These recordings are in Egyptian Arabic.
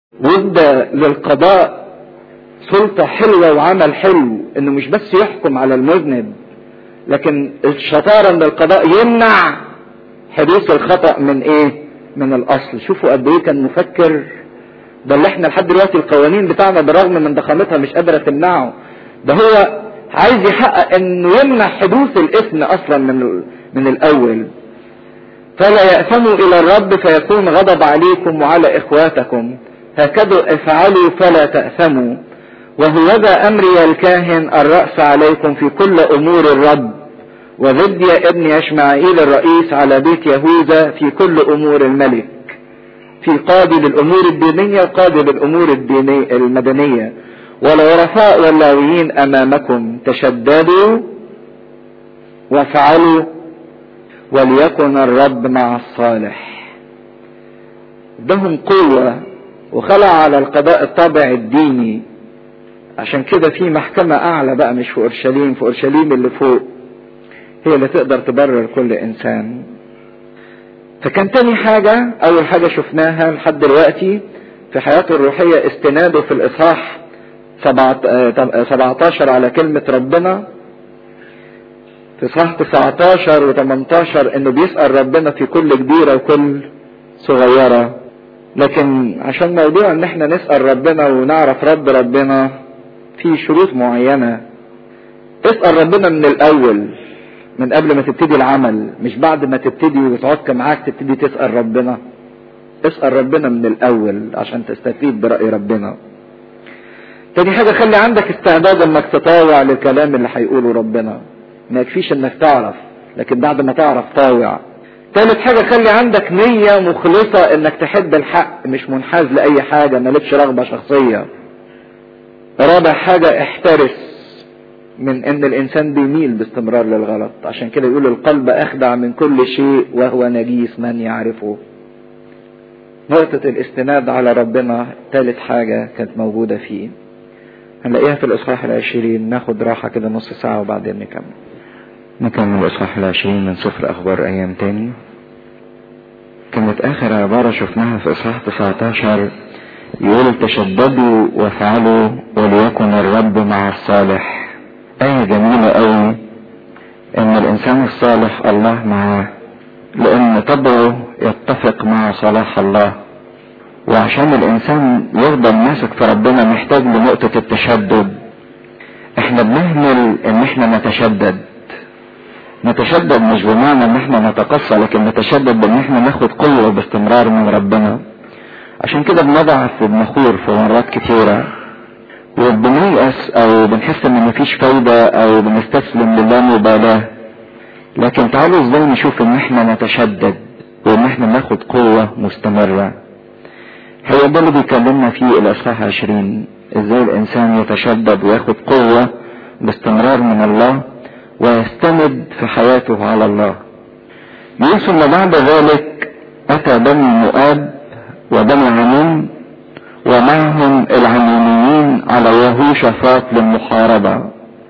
وادى للقضاء سلطة حلوة وعمل حلو انه مش بس يحكم على المذنب لكن الشطارة ان القضاء يمنع حدوث الخطأ من ايه من الاصل شوفوا قد ايه كان مفكر ده اللي احنا لحد دلوقتي القوانين بتاعنا بالرغم من ضخامتها مش قادرة تمنعه ده هو عايز يحقق انه يمنع حدوث الاثم اصلا من من الاول فلا يأثموا الى الرب فيكون غضب عليكم وعلى اخواتكم هكذا افعلوا فلا تأثموا وهوذا امري الكاهن الرأس عليكم في كل امور الرب وضد يا ابن يشمعيل الرئيس على بيت يهوذا في كل امور الملك في قاضي للامور الدينية وقاضي للامور الدينية المدنية والعرفاء واللاويين امامكم تشددوا وافعلوا وليكن الرب مع الصالح ادهم قوة وخلع على القضاء الطابع الديني عشان كده في محكمة اعلى بقى مش في اورشليم في اورشليم اللي فوق هي اللي تقدر تبرر كل انسان فكان تاني حاجة اول حاجة شفناها لحد دلوقتي في حياته الروحية استناده في الاصحاح 17 على كلمة ربنا في صح 19 و18 انه بيسأل ربنا في كل كبيرة وكل صغيرة لكن عشان موضوع ان احنا نسأل ربنا ونعرف رب ربنا في شروط معينة اسأل ربنا من الاول من قبل ما تبتدي العمل مش بعد ما تبتدي وتعك معاك تبتدي تسأل ربنا اسأل ربنا من الاول عشان تستفيد برأي ربنا تاني حاجة خلي عندك استعداد انك تطاوع للكلام اللي هيقوله ربنا ما يكفيش انك تعرف لكن بعد ما تعرف طاوع تالت حاجة خلي عندك نية مخلصة انك تحب الحق مش منحاز لأي حاجة مالكش رغبة شخصية رابع حاجة احترس من ان الانسان بيميل باستمرار للغلط عشان كده يقول القلب اخدع من كل شيء وهو نجيس من يعرفه نقطة الاستناد على ربنا ثالث حاجة كانت موجودة فيه هنلاقيها في الإصحاح العشرين ناخد راحة كده نص ساعة وبعدين نكمل نكمل الإصحاح العشرين من سفر أخبار أيام تاني كانت آخر عبارة شفناها في إصحاح 19 يقول تشددوا وافعلوا وليكن الرب مع الصالح آية جميلة أوي إن الإنسان الصالح الله معاه لأن طبعه يتفق مع صلاح الله وعشان الإنسان يفضل ماسك في ربنا محتاج لنقطة التشدد احنا بنهمل ان احنا نتشدد نتشدد مش بمعنى ان احنا نتقصى لكن نتشدد بان احنا ناخد قوة باستمرار من ربنا عشان كده بنضعف وبنخور في مرات كتيرة وبنيأس او بنحس ان مفيش فايدة او بنستسلم للامبالاة لكن تعالوا ازاي نشوف ان احنا نتشدد وان احنا ناخد قوة مستمرة هو ده اللي بيكلمنا فيه الاصحاح عشرين ازاي الانسان يتشدد وياخد قوة باستمرار من الله ويستند في حياته على الله يقول ثم بعد ذلك اتى بني مؤاب وبني عمون ومعهم العمونيين على يهوشافاط للمحاربة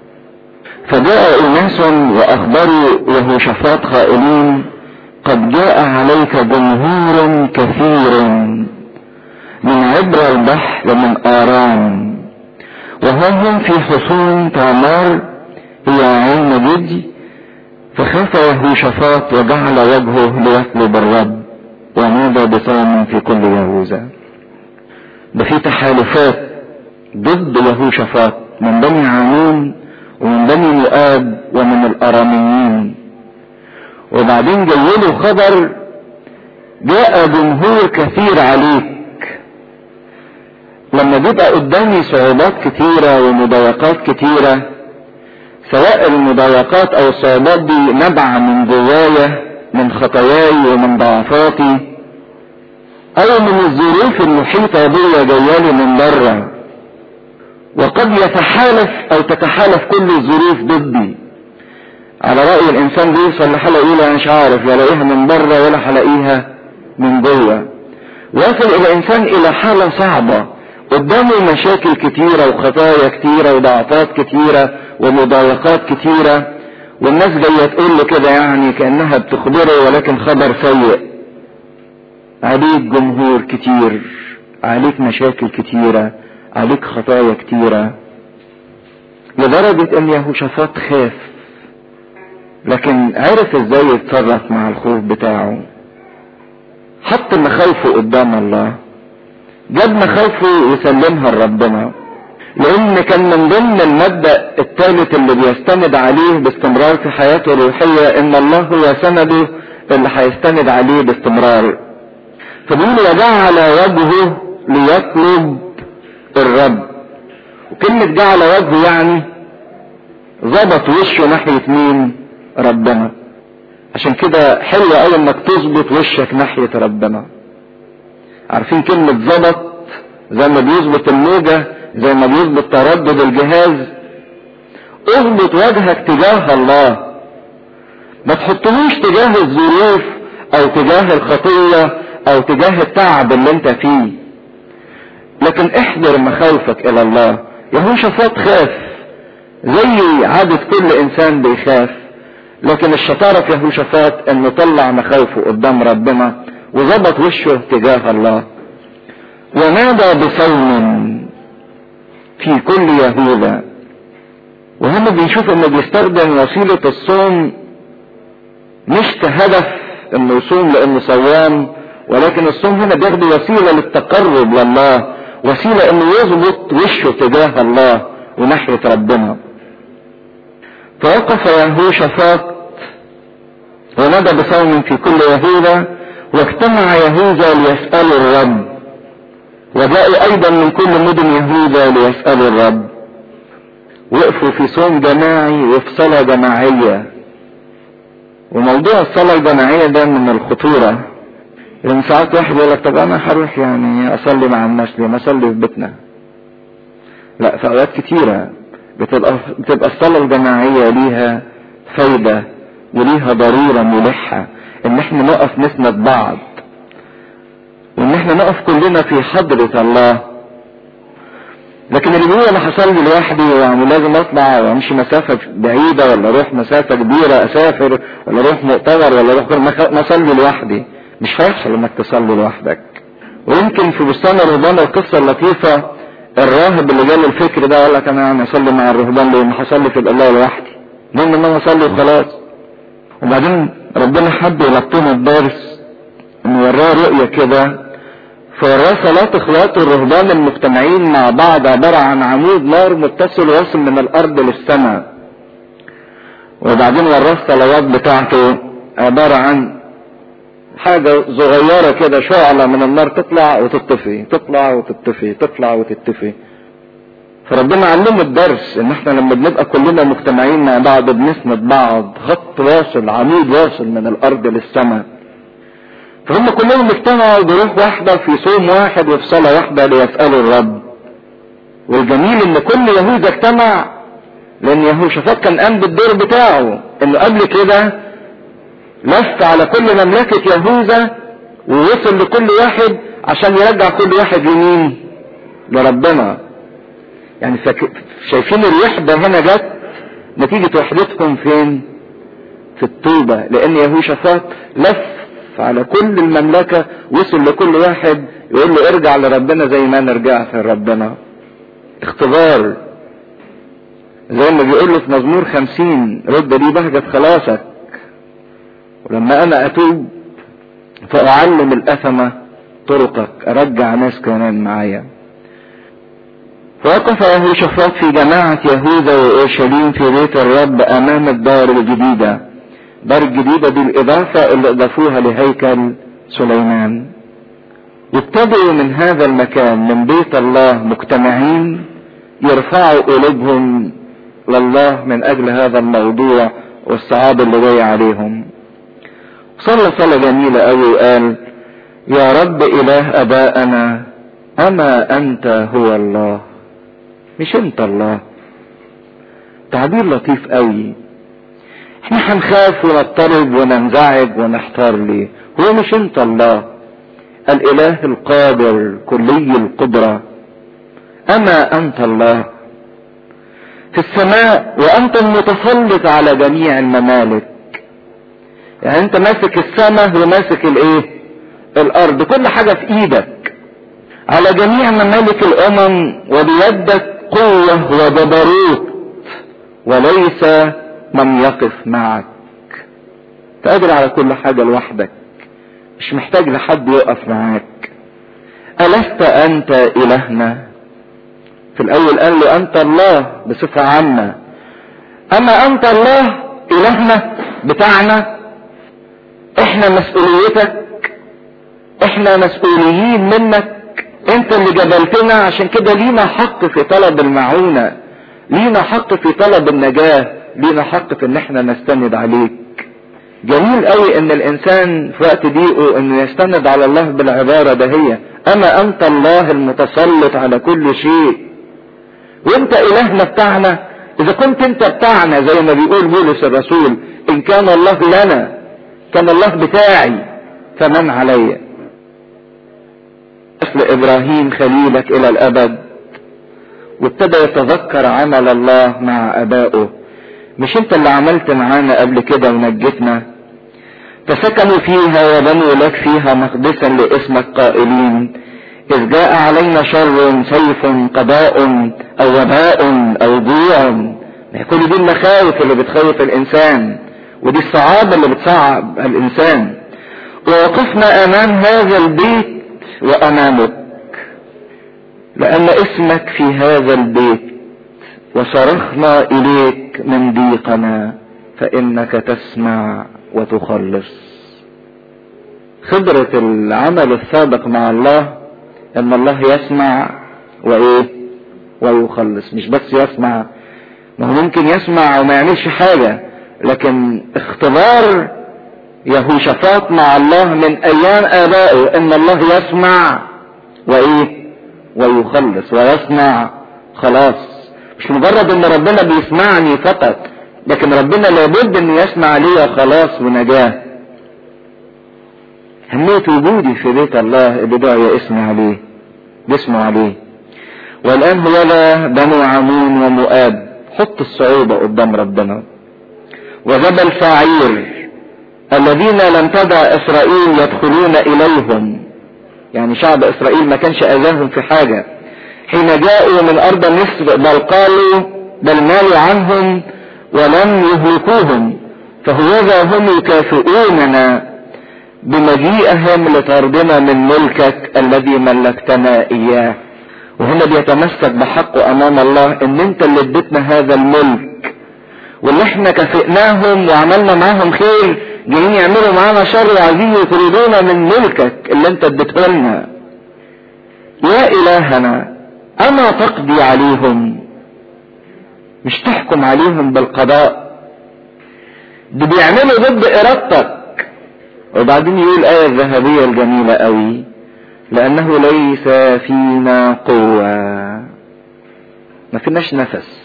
فجاء اناس واخبروا يهوشافاط قائلين قد جاء عليك جمهور كثير من عبر البحر ومن آرام وهم هم في حصون تامار هي عين جدي فخاف يهوشافاط وجعل وجهه ليطلب الرب ونادى بصوم في كل يهوذا ده في تحالفات ضد يهوشافاط من بني عمون ومن بني مؤاب ومن الاراميين وبعدين جايله خبر جاء جمهور كثير عليك لما بيبقى قدامي صعوبات كتيرة ومضايقات كتيرة سواء المضايقات او الصعوبات دي نبع من جوايا من خطاياي ومن ضعفاتي او من الظروف المحيطة بيا جايالي من بره وقد يتحالف او تتحالف كل الظروف ضدي على رأي الانسان بيوصل لحالة يقول انا مش عارف يلاقيها من بره ولا هلاقيها من جوه وصل الانسان الى حالة صعبة قدامه مشاكل كتيرة وخطايا كتيرة وضعفات كتيرة ومضايقات كتيرة والناس جاية تقول له كده يعني كأنها بتخبره ولكن خبر سيء عليك جمهور كتير عليك مشاكل كتيرة عليك خطايا كتيرة لدرجة ان يهوشافاط خاف لكن عرف ازاي يتصرف مع الخوف بتاعه حط مخاوفه قدام الله جاب مخاوفه يسلمها لربنا لان كان من ضمن المبدأ الثالث اللي بيستند عليه باستمرار في حياته الروحية ان الله هو سنده اللي هيستند عليه باستمرار فبيقول وجعل وجهه ليطلب الرب وكلمة جعل وجهه يعني ظبط وشه ناحية مين ربنا عشان كده حلو قوي انك تظبط وشك ناحية ربنا عارفين كلمة ظبط زي ما بيظبط الموجة زي ما بيظبط تردد الجهاز اظبط وجهك تجاه الله ما تحطهوش تجاه الظروف او تجاه الخطية او تجاه التعب اللي انت فيه لكن احضر مخاوفك الى الله يهوشافاط خاف زي عادة كل انسان بيخاف لكن الشطارة في يهوشافاط انه طلع مخاوفه قدام ربنا وظبط وشه تجاه الله ونادى بصوم في كل يهوذا وهم بنشوف انه بيستخدم وسيلة الصوم مش كهدف انه يصوم لانه صوام ولكن الصوم هنا بياخده وسيلة للتقرب لله وسيلة انه يظبط وشه تجاه الله وناحية ربنا فوقف يهوشافاط ونادى بصوم في كل يهوذا واجتمع يهوذا ليسألوا الرب وجاءوا ايضا من كل مدن يهوذا ليسألوا الرب وقفوا في صوم جماعي وفي صلاة جماعية وموضوع الصلاة الجماعية ده من الخطورة لان ساعات واحد يقول لك طب انا هروح يعني اصلي مع الناس ليه ما اصلي في بيتنا لا في اوقات كتيرة بتبقى, بتبقى الصلاة الجماعية ليها فايدة وليها ضرورة ملحة ان احنا نقف نسند بعض وان احنا نقف كلنا في حضرة الله لكن اللي بيقول انا هصلي لوحدي يعني لازم اطلع وامشي مسافة بعيدة ولا اروح مسافة كبيرة اسافر ولا اروح مؤتمر ولا اروح ما اصلي لوحدي مش هيحصل انك تصلي لوحدك ويمكن في بستان الرهبان القصة اللطيفة الراهب اللي جاله الفكر ده قال لك انا يعني اصلي مع الرهبان ليه ما هصلي في الله لوحدي المهم ان انا اصلي وخلاص وبعدين ربنا حب يلطمه الدرس انه وراه رؤية كده فوراه صلاة اخوات الرهبان المجتمعين مع بعض عبارة عن عمود نار متصل واصل من الارض للسماء وبعدين وراه الصلوات بتاعته عبارة عن حاجة صغيرة كده شعلة من النار تطلع وتطفي تطلع وتطفي تطلع وتطفي فربنا علمه الدرس ان احنا لما بنبقى كلنا مجتمعين مع بعض بنسند بعض خط واصل عمود واصل من الارض للسماء فهم كلهم اجتمعوا بروح واحدة في صوم واحد وفي صلاة واحدة ليسألوا الرب والجميل ان كل يهوذا اجتمع لان يهوشافاط كان قام بالدور بتاعه انه قبل كده لف على كل مملكة يهوذا ووصل لكل واحد عشان يرجع كل واحد لمين لربنا يعني شايفين الوحدة هنا جت نتيجة وحدتكم فين في التوبة لان يهوشافاط لف على كل المملكة وصل لكل واحد يقول له ارجع لربنا زي ما انا رجعت لربنا اختبار زي ما بيقول له في مزمور خمسين رد لي بهجة خلاصك ولما انا اتوب فاعلم الاثمة طرقك ارجع ناس كمان معايا فوقف يهوشافاط في جماعة يهوذا وأورشليم في بيت الرب أمام الدار الجديدة دار الجديدة دي الإضافة اللي أضافوها لهيكل سليمان يبتدئوا من هذا المكان من بيت الله مجتمعين يرفعوا قلوبهم لله من أجل هذا الموضوع والصعاب اللي جاي عليهم صلى صلاة جميلة أوي وقال يا رب إله أبائنا أما أنت هو الله مش أنت الله تعبير لطيف قوي احنا هنخاف ونضطرب وننزعج ونحتار ليه هو مش انت الله الاله القادر كلي القدرة اما انت الله في السماء وانت المتسلط على جميع الممالك يعني انت ماسك السماء وماسك الايه الارض كل حاجة في ايدك على جميع ممالك الامم وبيدك قوة وجبروت وليس من يقف معك تقدر على كل حاجة لوحدك مش محتاج لحد يقف معاك ألست أنت إلهنا في الأول قال له أنت الله بصفة عامة أما أنت الله إلهنا بتاعنا إحنا مسؤوليتك إحنا مسؤوليين منك أنت اللي جبلتنا عشان كده لينا حق في طلب المعونة لينا حق في طلب النجاة لينا حق في إن إحنا نستند عليك جميل قوي ان الانسان في وقت ضيقه انه يستند على الله بالعبارة ده هي اما انت الله المتسلط على كل شيء وانت الهنا بتاعنا اذا كنت انت بتاعنا زي ما بيقول بولس الرسول ان كان الله لنا كان الله بتاعي فمن علي مثل ابراهيم خليلك الى الابد وابتدى يتذكر عمل الله مع ابائه مش انت اللي عملت معانا قبل كده ونجتنا فسكنوا فيها وبنوا لك فيها مقدسا لاسمك قائلين إذ جاء علينا شر سيف قضاء أو وباء أو جوع كل دي المخاوف اللي بتخوف الإنسان ودي الصعاب اللي بتصعب الإنسان ووقفنا أمام هذا البيت وأمامك لأن اسمك في هذا البيت وصرخنا إليك من ضيقنا فإنك تسمع وتخلص خبرة العمل السابق مع الله ان الله يسمع وايه ويخلص مش بس يسمع ما هو ممكن يسمع وما يعملش حاجة لكن اختبار يهوشافاط مع الله من ايام ابائه ان الله يسمع وايه ويخلص ويسمع خلاص مش مجرد ان ربنا بيسمعني فقط لكن ربنا لابد ان يسمع لي خلاص ونجاه أهمية وجودي في بيت الله اللي دعي اسمي عليه باسمه عليه والآن هو لا بنو عمون ومؤاب حط الصعوبة قدام ربنا وجبل فاعير الذين لم تدع إسرائيل يدخلون إليهم يعني شعب إسرائيل ما كانش أذاهم في حاجة حين جاءوا من أرض مصر بل قالوا بل مالوا عنهم ولم يهلكوهم فهوذا هم يكافئوننا بمجيئهم لطردنا من ملكك الذي ملكتنا اياه وهنا بيتمسك بحقه امام الله ان انت اللي اديتنا هذا الملك واللي احنا كافئناهم وعملنا معاهم خير جايين يعملوا معانا شر وعايزين يطردونا من ملكك اللي انت اديته لنا يا الهنا اما تقضي عليهم مش تحكم عليهم بالقضاء ده بيعملوا ضد ارادتك وبعدين يقول الآية الذهبية الجميلة قوي لأنه ليس فينا قوة ما فيناش نفس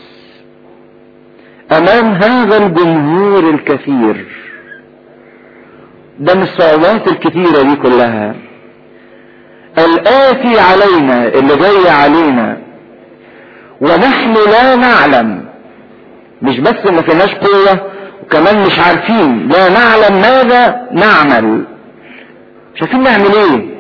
أمام هذا الجمهور الكثير ده من الصعوبات الكثيرة دي كلها الآتي علينا اللي جاي علينا ونحن لا نعلم مش بس ما فيناش قوة وكمان مش عارفين لا نعلم ماذا نعمل مش عارفين نعمل ايه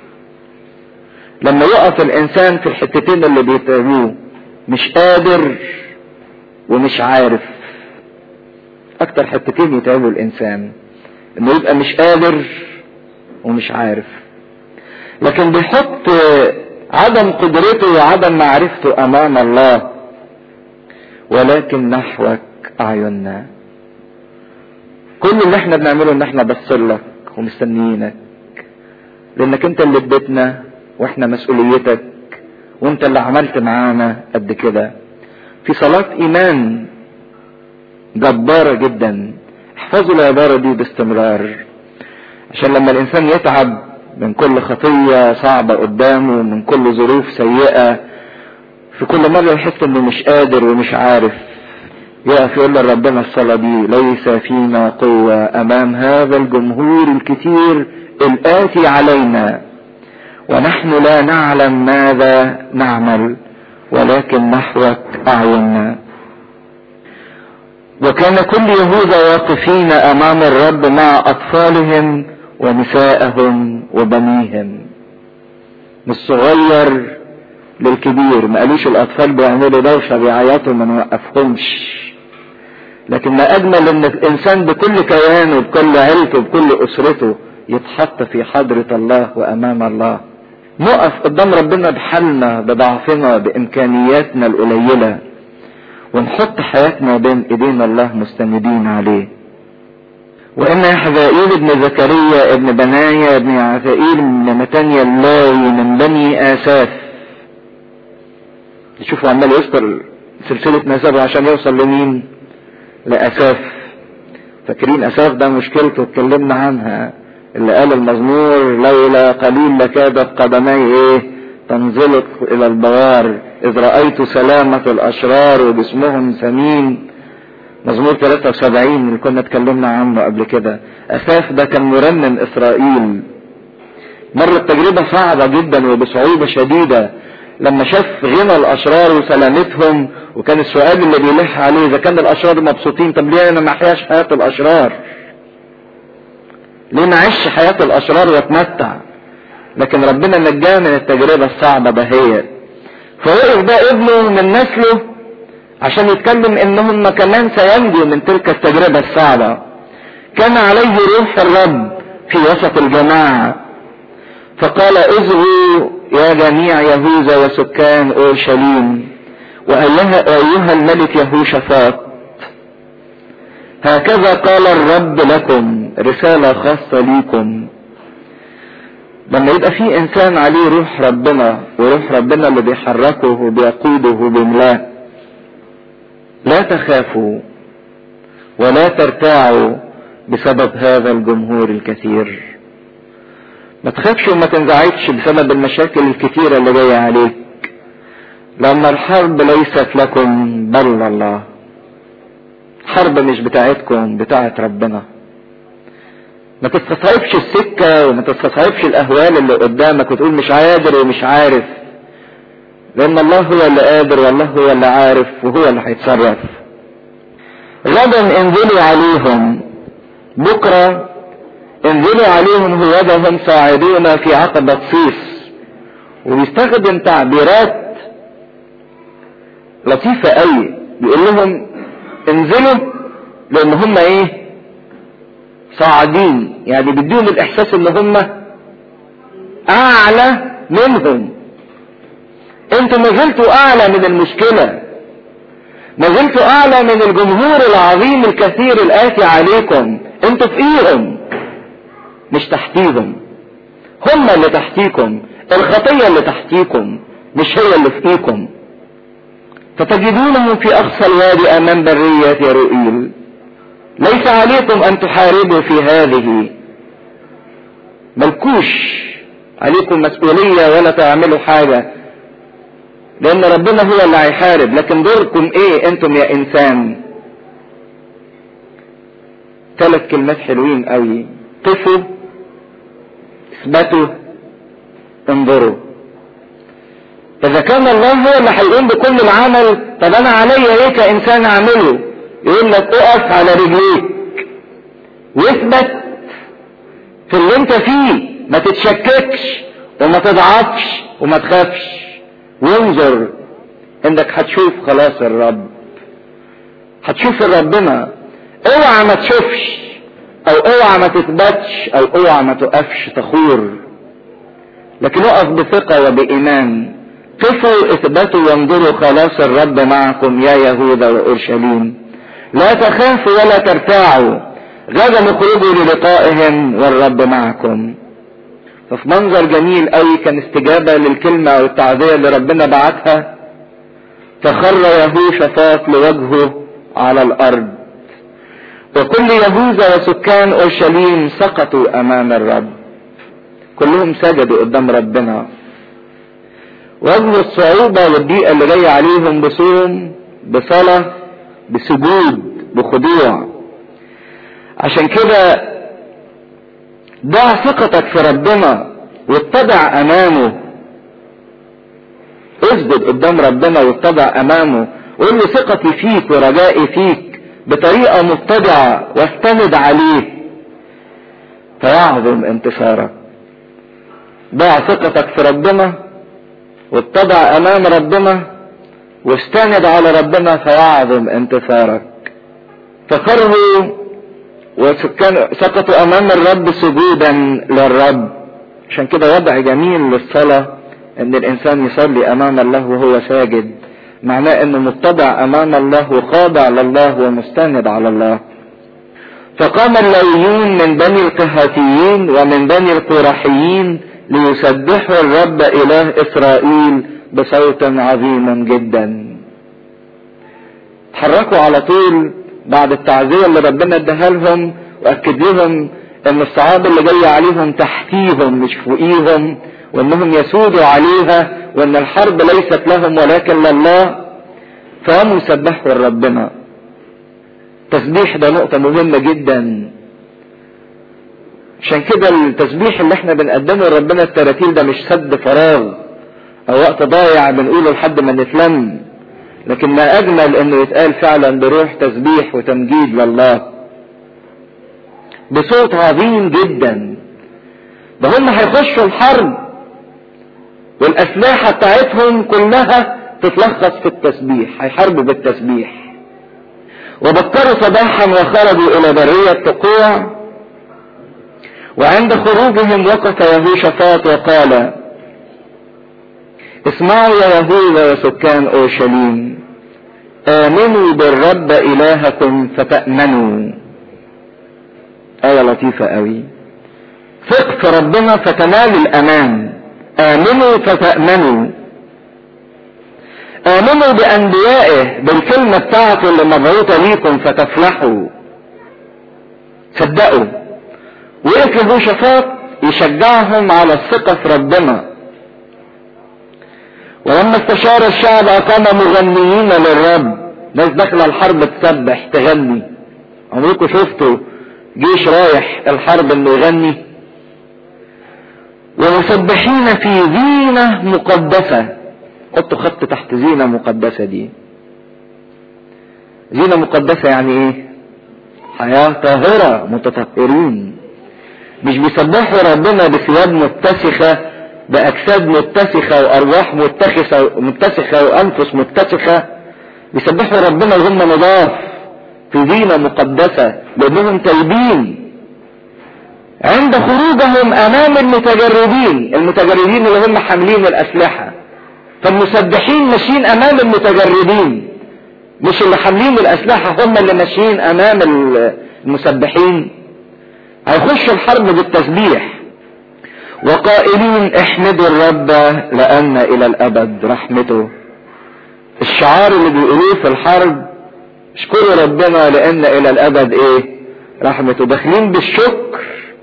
لما يقف الانسان في الحتتين اللي بيتعبوه مش قادر ومش عارف اكتر حتتين يتعبوا الانسان انه يبقى مش قادر ومش عارف لكن بيحط عدم قدرته وعدم معرفته امام الله ولكن نحوك اعيننا كل اللي احنا بنعمله ان احنا بصلك ومستنيينك لانك انت اللي اديتنا واحنا مسؤوليتك وانت اللي عملت معانا قد كده في صلاة ايمان جبارة جدا احفظوا العبارة دي باستمرار عشان لما الانسان يتعب من كل خطية صعبة قدامه من كل ظروف سيئة في كل مرة يحس انه مش قادر ومش عارف يقف يقول لربنا الصلاة دي ليس فينا قوة أمام هذا الجمهور الكثير الآتي علينا ونحن لا نعلم ماذا نعمل ولكن نحوك أعيننا وكان كل يهوذا واقفين أمام الرب مع أطفالهم ونسائهم وبنيهم من الصغير للكبير ما قالوش الاطفال بيعملوا دوشه بيعيطوا ما نوقفهمش لكن ما اجمل ان الانسان بكل كيانه بكل عيلته بكل اسرته يتحط في حضرة الله وامام الله نقف قدام ربنا بحالنا بضعفنا بامكانياتنا القليلة ونحط حياتنا بين ايدين الله مستندين عليه وان يحذائيل ابن زكريا ابن بنايا ابن عثائيل من متانيا اللاوي من بني اساف شوفوا عمال يذكر سلسلة نسبه عشان يوصل لمين لأساف فاكرين أساف ده مشكلته اتكلمنا عنها اللي قال المزمور لولا قليل لكادت قدمي ايه تنزلق الى البوار اذ رأيت سلامة الاشرار وجسمهم سمين مزمور 73 اللي كنا اتكلمنا عنه قبل كده اساف ده كان مرنم اسرائيل مرت تجربة صعبة جدا وبصعوبة شديدة لما شاف غنى الاشرار وسلامتهم وكان السؤال اللي بيلح عليه اذا كان الاشرار مبسوطين طب ليه انا ما احياش حياة الاشرار ليه ما اعيش حياة الاشرار واتمتع لكن ربنا نجاه من التجربة الصعبة دهيت فوقف ده ابنه من نسله عشان يتكلم انهم كمان سينجوا من تلك التجربة الصعبة كان عليه روح الرب في وسط الجماعة فقال اذهبوا يا جميع يهوذا وسكان اورشليم وايها ايها الملك يهوشافاط هكذا قال الرب لكم رسالة خاصة ليكم لما يبقى في انسان عليه روح ربنا وروح ربنا اللي بيحركه وبيقوده وبيملاه لا تخافوا ولا ترتاعوا بسبب هذا الجمهور الكثير ما تخافش وما تنزعجش بسبب المشاكل الكثيرة اللي جاية عليك لأن الحرب ليست لكم بل الله حرب مش بتاعتكم بتاعت ربنا ما تستصعبش السكة وما تستصعبش الأهوال اللي قدامك وتقول مش قادر ومش عارف لأن الله هو اللي قادر والله هو اللي عارف وهو اللي هيتصرف غدا انزلوا عليهم بكرة انزلوا عليهم هوذا هم صاعدون في عقبة صيص وبيستخدم تعبيرات لطيفة قوي بيقول لهم انزلوا لان هم ايه صاعدين يعني بيديهم الاحساس ان هم اعلى منهم انتوا ما زلتوا اعلى من المشكلة ما زلتوا اعلى من الجمهور العظيم الكثير الاتي عليكم انتوا فوقيهم مش تحتيهم هم اللي تحتيكم الخطية اللي تحتيكم مش هي اللي فوقيكم فتجدونهم في اقصى الوادي امام برية يروئيل ليس عليكم ان تحاربوا في هذه ملكوش عليكم مسؤولية ولا تعملوا حاجة لان ربنا هو اللي هيحارب لكن دوركم ايه انتم يا انسان ثلاث كلمات حلوين قوي قفوا اثبتوا انظروا اذا كان الله هو اللي هيقوم بكل العمل طب انا عليا ايه كانسان اعمله يقول لك اقف على رجليك واثبت في اللي انت فيه ما تتشككش وما تضعفش وما تخافش وانظر انك هتشوف خلاص الرب هتشوف ربنا اوعى ما تشوفش او اوعى ما تثبتش او اوعى ما تقفش تخور لكن اقف بثقة وبإيمان قفوا اثبتوا وانظروا خلاص الرب معكم يا يهوذا واورشليم لا تخافوا ولا ترتاعوا غدا اخرجوا للقائهم والرب معكم ففي منظر جميل قوي كان استجابة للكلمة او التعزية اللي ربنا بعتها فخر يهوشافاط لوجهه على الارض وكل يهوذا وسكان اورشليم سقطوا امام الرب كلهم سجدوا قدام ربنا وجه الصعوبة والضيقة اللي جاية عليهم بصوم بصلاة بسجود بخضوع عشان كده ضع ثقتك في ربنا واتبع امامه اسجد قدام ربنا واتبع امامه وقول له ثقتي فيك ورجائي فيك بطريقة متبعة واستند عليه فيعظم انتصارك ضع ثقتك في ربنا واتضع امام ربنا واستند على ربنا فيعظم انتصارك فقروا وسكان سقطوا امام الرب سجودا للرب عشان كده وضع جميل للصلاة ان الانسان يصلي امام الله وهو ساجد معناه انه متضع امام الله وخاضع لله ومستند على الله فقام اللويون من بني القهاتيين ومن بني القرحيين ليسبحوا الرب اله اسرائيل بصوت عظيم جدا تحركوا على طول بعد التعزية اللي ربنا اداها لهم واكد لهم ان الصعاب اللي جاية عليهم تحتيهم مش فوقيهم وانهم يسودوا عليها وان الحرب ليست لهم ولكن لله فهم يسبحوا ربنا التسبيح ده نقطة مهمة جدا عشان كده التسبيح اللي احنا بنقدمه لربنا التراتيل ده مش سد فراغ او وقت ضايع بنقوله لحد ما نتلم لكن ما اجمل انه يتقال فعلا بروح تسبيح وتمجيد لله بصوت عظيم جدا ده هم هيخشوا الحرب والاسلحة بتاعتهم كلها تتلخص في التسبيح هيحاربوا بالتسبيح وبكروا صباحا وخرجوا الى برية تقوع وعند خروجهم وقف يهوشافاط وقال اسمعوا يا يهوذا وسكان اورشليم امنوا بالرب الهكم فتأمنوا آية لطيفة قوي ثق في ربنا فتنال الأمان آمنوا فتأمنوا آمنوا بأنبيائه بالكلمة بتاعته اللي مبعوثة ليكم فتفلحوا صدقوا وقف يهوشافاط يشجعهم على الثقة في ربنا ولما استشار الشعب أقام مغنيين للرب ناس داخلة الحرب تسبح تغني عمركم شفتوا جيش رايح الحرب انه يغني ومسبحين في زينة مقدسة حطوا خط تحت زينة مقدسة دي زينة مقدسة يعني ايه حياة طاهرة متطهرين مش بيسبحوا ربنا بثياب متسخة بأجساد متسخة وأرواح متسخة متسخة وأنفس متسخة بيسبحوا ربنا وهم نضاف في زينة مقدسة لأنهم تايبين عند خروجهم أمام المتجردين المتجردين اللي هم حاملين الأسلحة فالمسبحين ماشيين أمام المتجردين مش اللي حاملين الأسلحة هم اللي ماشيين أمام المسبحين هيخشوا الحرب بالتسبيح وقائلين احمدوا الرب لأن إلى الأبد رحمته الشعار اللي بيقولوه في الحرب اشكروا ربنا لأن إلى الأبد إيه رحمته داخلين بالشكر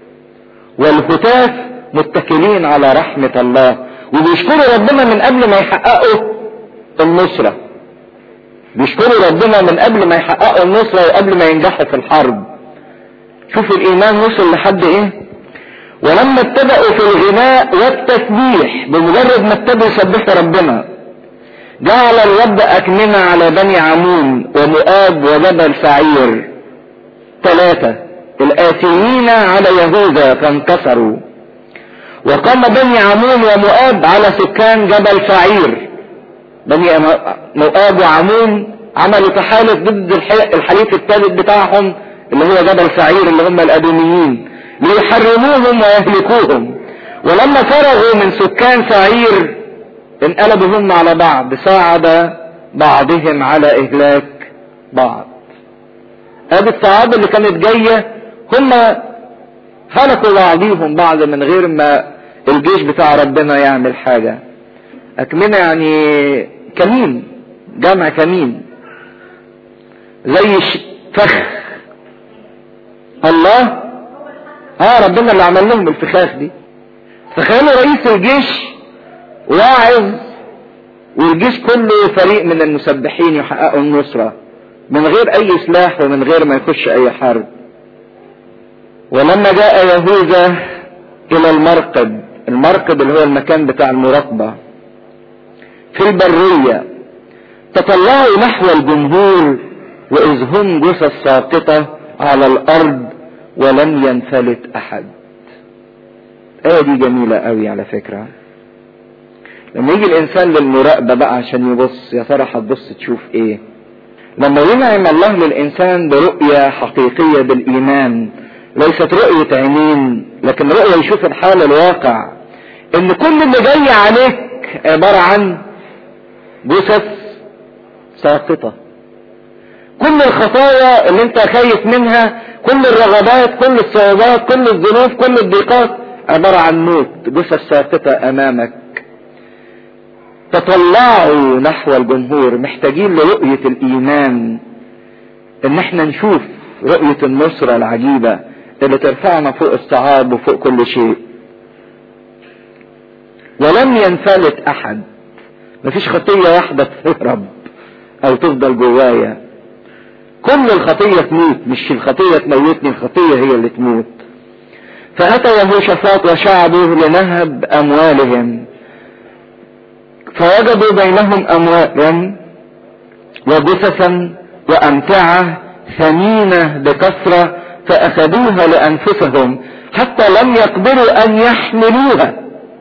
والهتاف متكلين على رحمة الله وبيشكروا ربنا من قبل ما يحققوا النصرة بيشكروا ربنا من قبل ما يحققوا النصرة وقبل ما ينجحوا في الحرب شوفوا الإيمان وصل لحد إيه ولما ابتدأوا في الغناء والتسبيح بمجرد ما ابتدوا يسبحوا ربنا جعل الرب أكمنة على بني عمون ومؤاب وجبل سعير ثلاثة الآسيين على يهوذا فانتصروا وقام بني عمون ومؤاب على سكان جبل سعير بني مؤاب وعمون عملوا تحالف ضد الحليف الثالث بتاعهم اللي هو جبل سعير اللي هم الأدوميين ليحرموهم ويهلكوهم ولما فرغوا من سكان سعير انقلبوا هم على بعض ساعد بعضهم على اهلاك بعض ادي الصعاب اللي كانت جاية هم هلكوا بعضيهم بعض من غير ما الجيش بتاع ربنا يعمل حاجة اكمنة يعني كمين جمع كمين زي فخ الله اه ربنا اللي عمل لهم الفخاخ دي تخيلوا رئيس الجيش واعظ والجيش كله فريق من المسبحين يحققوا النصرة من غير اي سلاح ومن غير ما يخش اي حرب ولما جاء يهوذا الى المرقد المرقد اللي هو المكان بتاع المراقبة في البرية تطلعوا نحو الجمهور واذ هم جثث ساقطة على الارض ولم ينفلت احد الآية دي جميلة قوي على فكرة لما يجي الإنسان للمراقبة بقى عشان يبص يا ترى هتبص تشوف إيه لما ينعم الله للإنسان برؤية حقيقية بالإيمان ليست رؤية عينين لكن رؤية يشوف الحال الواقع إن كل اللي جاي عليك عبارة عن جثث ساقطة كل الخطايا اللي انت خايف منها كل الرغبات كل الصعوبات كل الذنوب كل الضيقات عبارة عن موت جثث ساقطة امامك تطلعوا نحو الجمهور محتاجين لرؤية الايمان ان احنا نشوف رؤية النصرة العجيبة اللي ترفعنا فوق الصعاب وفوق كل شيء ولم ينفلت احد مفيش خطية واحدة تهرب او تفضل جوايا كل الخطية تموت مش الخطية تموتني الخطية هي اللي تموت فأتى يهوشافاط وشعبه لنهب أموالهم فوجدوا بينهم أموالا وجثثا وأمتعة ثمينة بكثرة فأخذوها لأنفسهم حتى لم يقدروا أن يحملوها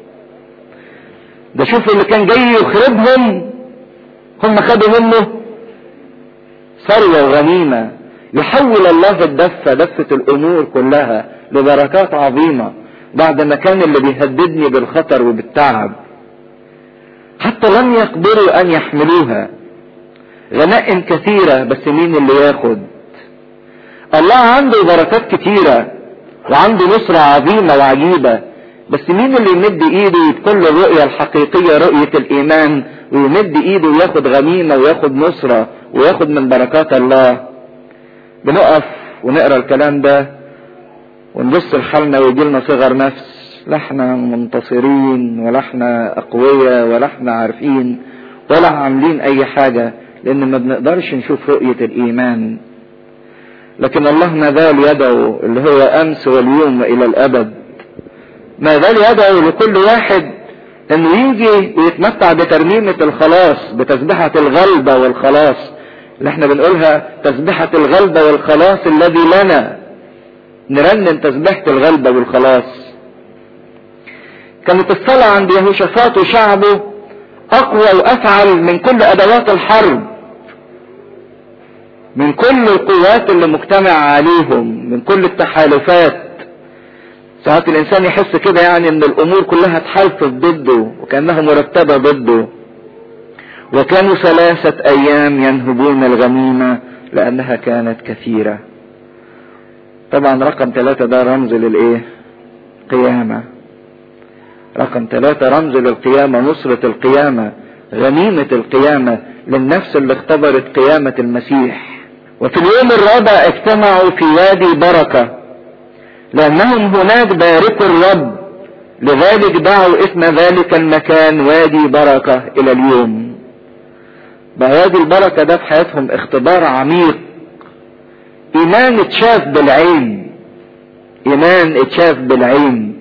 ده شوف اللي كان جاي يخربهم هم خدوا منه ثروة وغنيمة يحول الله الدفة دفة الأمور كلها لبركات عظيمة بعد ما كان اللي بيهددني بالخطر وبالتعب حتى لم يقدروا أن يحملوها غنائم كثيرة بس مين اللي ياخد الله عنده بركات كتيرة وعنده نصرة عظيمة وعجيبة بس مين اللي يمد ايده بكل الرؤية الحقيقية رؤية الايمان ويمد ايده وياخد غنيمة وياخد نصرة وياخد من بركات الله بنقف ونقرا الكلام ده ونبص لحالنا ويجي لنا صغر نفس لا احنا منتصرين ولا احنا اقوياء ولا احنا عارفين ولا عاملين اي حاجة لان ما بنقدرش نشوف رؤية الايمان لكن الله ما زال يدعو اللي هو امس واليوم والى الابد ما زال يدعو لكل واحد انه يجي ويتمتع بترنيمة الخلاص بتسبحة الغلبة والخلاص اللي احنا بنقولها تسبحة الغلبة والخلاص الذي لنا نرنم تسبحة الغلبة والخلاص كانت الصلاة عند يهوشافاط وشعبه اقوى وافعل من كل ادوات الحرب من كل القوات اللي مجتمع عليهم من كل التحالفات ساعات الانسان يحس كده يعني ان الامور كلها اتحالفت ضده وكانها مرتبة ضده وكانوا ثلاثة ايام ينهبون الغنيمة لانها كانت كثيرة طبعا رقم ثلاثة ده رمز للايه قيامة رقم ثلاثة رمز للقيامة نصرة القيامة غنيمة القيامة للنفس اللي اختبرت قيامة المسيح وفي اليوم الرابع اجتمعوا في وادي بركه لأنهم هناك باركوا الرب لذلك دعوا اسم ذلك المكان وادي بركة إلى اليوم بقى وادي البركة ده في حياتهم اختبار عميق إيمان اتشاف بالعين إيمان اتشاف بالعين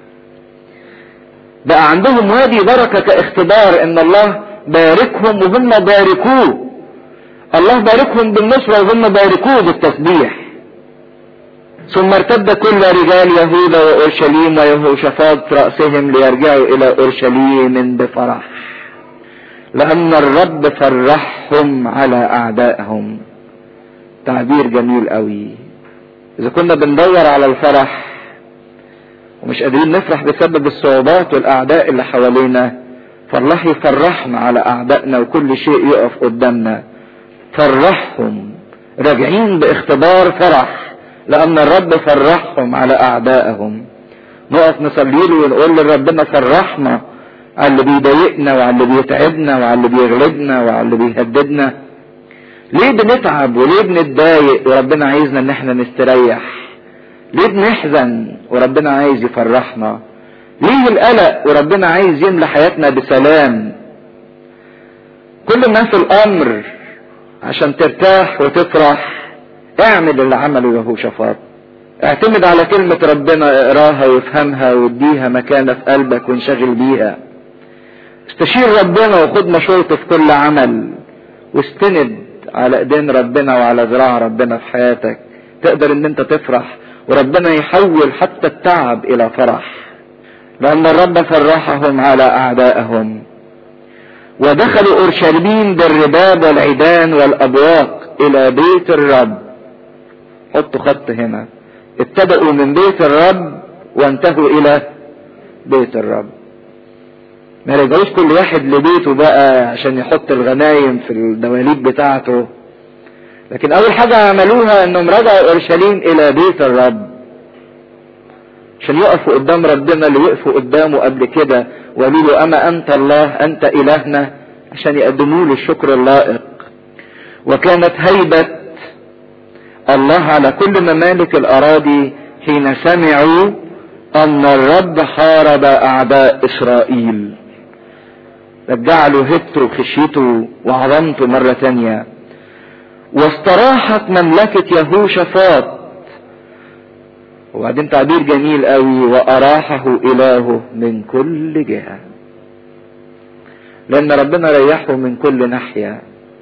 بقى عندهم وادي بركة كاختبار إن الله باركهم وهم باركوه الله باركهم بالنصرة وهم باركوه بالتسبيح ثم ارتد كل رجال يهوذا واورشليم ويهوشافاط راسهم ليرجعوا الى اورشليم بفرح لان الرب فرحهم على اعدائهم تعبير جميل قوي اذا كنا بندور على الفرح ومش قادرين نفرح بسبب الصعوبات والاعداء اللي حوالينا فالله يفرحنا على اعدائنا وكل شيء يقف قدامنا فرحهم راجعين باختبار فرح لأن الرب فرحهم على أعدائهم نقف نصلي له ونقول لربنا فرحنا على اللي بيضايقنا وعلى اللي بيتعبنا وعلى اللي بيغلبنا وعلى اللي بيهددنا ليه بنتعب وليه بنتضايق وربنا عايزنا ان احنا نستريح ليه بنحزن وربنا عايز يفرحنا ليه القلق وربنا عايز يملى حياتنا بسلام كل ما في الامر عشان ترتاح وتفرح اعمل اللي عمله يهوشافاط اعتمد على كلمة ربنا اقراها وافهمها واديها مكانة في قلبك وانشغل بيها استشير ربنا وخد مشورته في كل عمل واستند على ايدين ربنا وعلى ذراع ربنا في حياتك تقدر ان انت تفرح وربنا يحول حتى التعب الى فرح لأن الرب فرحهم على أعدائهم ودخلوا أورشليم بالرباب والعيدان والأبواق إلى بيت الرب حطوا خط هنا ابتدأوا من بيت الرب وانتهوا إلى بيت الرب ما رجعوش كل واحد لبيته بقى عشان يحط الغنايم في الدواليب بتاعته لكن أول حاجة عملوها إنهم رجعوا أورشليم إلى بيت الرب عشان يقفوا قدام ربنا اللي وقفوا قدامه قبل كده وقالوا له أما أنت الله أنت إلهنا عشان يقدموا له الشكر اللائق وكانت هيبة الله على كل ممالك الأراضي حين سمعوا أن الرب حارب أعداء إسرائيل رجع له هبته وخشيته وعظمته مرة تانية واستراحت مملكة يهوشافاط وبعدين تعبير جميل قوي وأراحه إلهه من كل جهة لأن ربنا ريحه من كل ناحية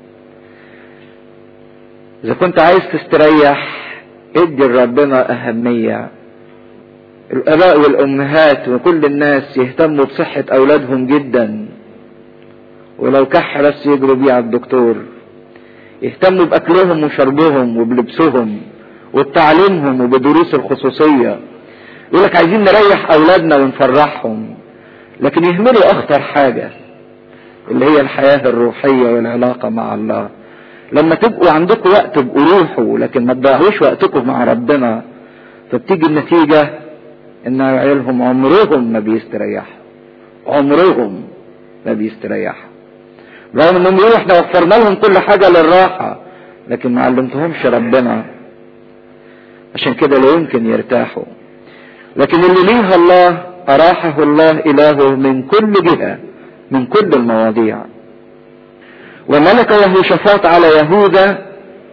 إذا كنت عايز تستريح ادي لربنا أهمية الآباء والأمهات وكل الناس يهتموا بصحة أولادهم جدا ولو كح بس يجروا بيه على الدكتور يهتموا بأكلهم وشربهم وبلبسهم وبتعليمهم وبدروس الخصوصية يقول لك عايزين نريح أولادنا ونفرحهم لكن يهملوا أخطر حاجة اللي هي الحياة الروحية والعلاقة مع الله لما تبقوا عندكم وقت تبقوا روحوا لكن ما تضيعوش وقتكم مع ربنا فبتيجي النتيجة ان عيالهم عمرهم ما بيستريحوا عمرهم ما بيستريحوا رغم انهم يقولوا احنا وفرنا لهم كل حاجة للراحة لكن ما علمتهمش ربنا عشان كده لا يمكن يرتاحوا لكن اللي ليها الله أراحه الله إلهه من كل جهة من كل المواضيع وملك يهوشافاط على يهوذا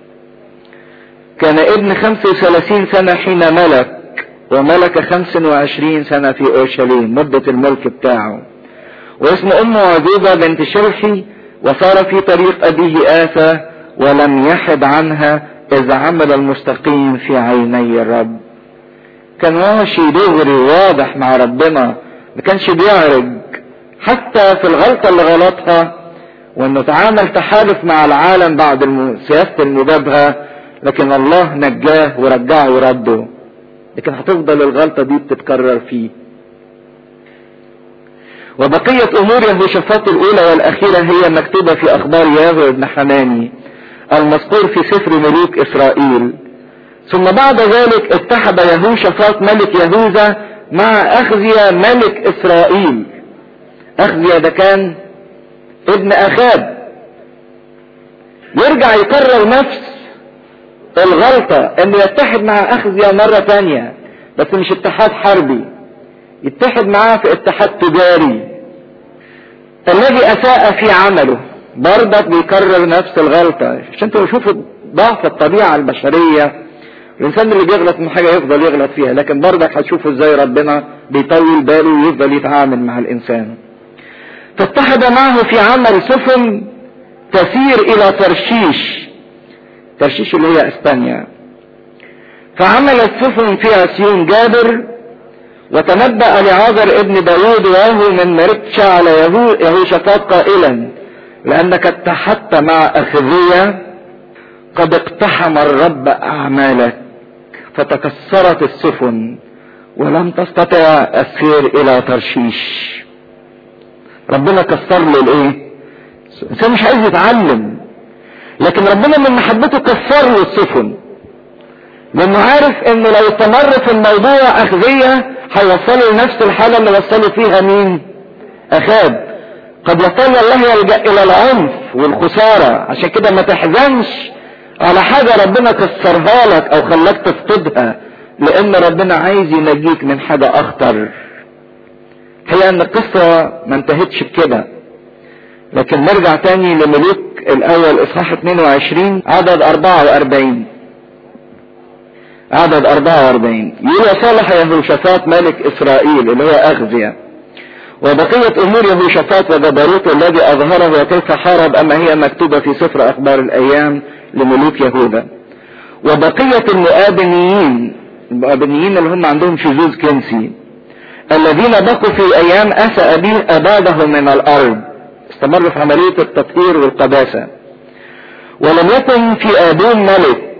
كان ابن 35 سنة حين ملك وملك 25 سنة في أورشليم مدة الملك بتاعه واسم أمه عزوبة بنت شرحي وصار في طريق أبيه آسى ولم يحد عنها إذ عمل المستقيم في عيني الرب كان ماشي دغري واضح مع ربنا ما كانش بيعرج حتى في الغلطة اللي غلطها وانه تعامل تحالف مع العالم بعد سياسة المجابهة لكن الله نجاه ورجعه ورده لكن هتفضل الغلطة دي بتتكرر فيه وبقية امور يهوشافاط الاولى والاخيرة هي مكتوبة في اخبار ياهو بن حناني المذكور في سفر ملوك اسرائيل ثم بعد ذلك اتحد يهوشافاط ملك يهوذا مع اخزيا ملك اسرائيل اخزيا ده كان ابن اخاب يرجع يكرر نفس الغلطة انه يتحد مع اخزيا مرة تانية بس مش اتحاد حربي يتحد معاه في اتحاد تجاري الذي اساء في عمله برضك بيكرر نفس الغلطة عشان تشوفوا ضعف الطبيعة البشرية الانسان اللي بيغلط من حاجة يفضل يغلط فيها لكن برضك هتشوفوا ازاي ربنا بيطول باله ويفضل يتعامل مع الانسان فاتحد معه في عمل سفن تسير الى ترشيش ترشيش اللي هي اسبانيا فعملت سفن فيها سيون جابر وتنبأ لعازر ابن داود وهو من مرتشا على يهو يهوشافاط قائلا لأنك اتحدت مع أخذية قد اقتحم الرب أعمالك فتكسرت السفن ولم تستطع السير إلى ترشيش ربنا كسر له الايه الانسان مش عايز يتعلم لكن ربنا من محبته كسر له السفن لانه عارف انه لو استمر في الموضوع اخذية هيوصله لنفس الحالة اللي وصله فيها مين اخاب قد يضطر الله يلجأ الى العنف والخسارة عشان كده ما تحزنش على حاجة ربنا كسرها لك او خلاك تفقدها لان ربنا عايز ينجيك من حاجة اخطر هي ان القصة ما انتهتش بكده لكن نرجع تاني لملوك الاول اصحاح 22 عدد 44 عدد 44 يقول صالح يهوشافاط ملك اسرائيل اللي هو اخزيا وبقية امور يهوشافاط وجبروته الذي اظهره وكيف حارب اما هي مكتوبة في سفر اخبار الايام لملوك يهوذا وبقية المؤابنيين المؤابنيين اللي هم عندهم شذوذ كنسي الذين بقوا في ايام اسى ابيه ابادهم من الارض استمر في عملية التطهير والقداسة ولم يكن في ابون ملك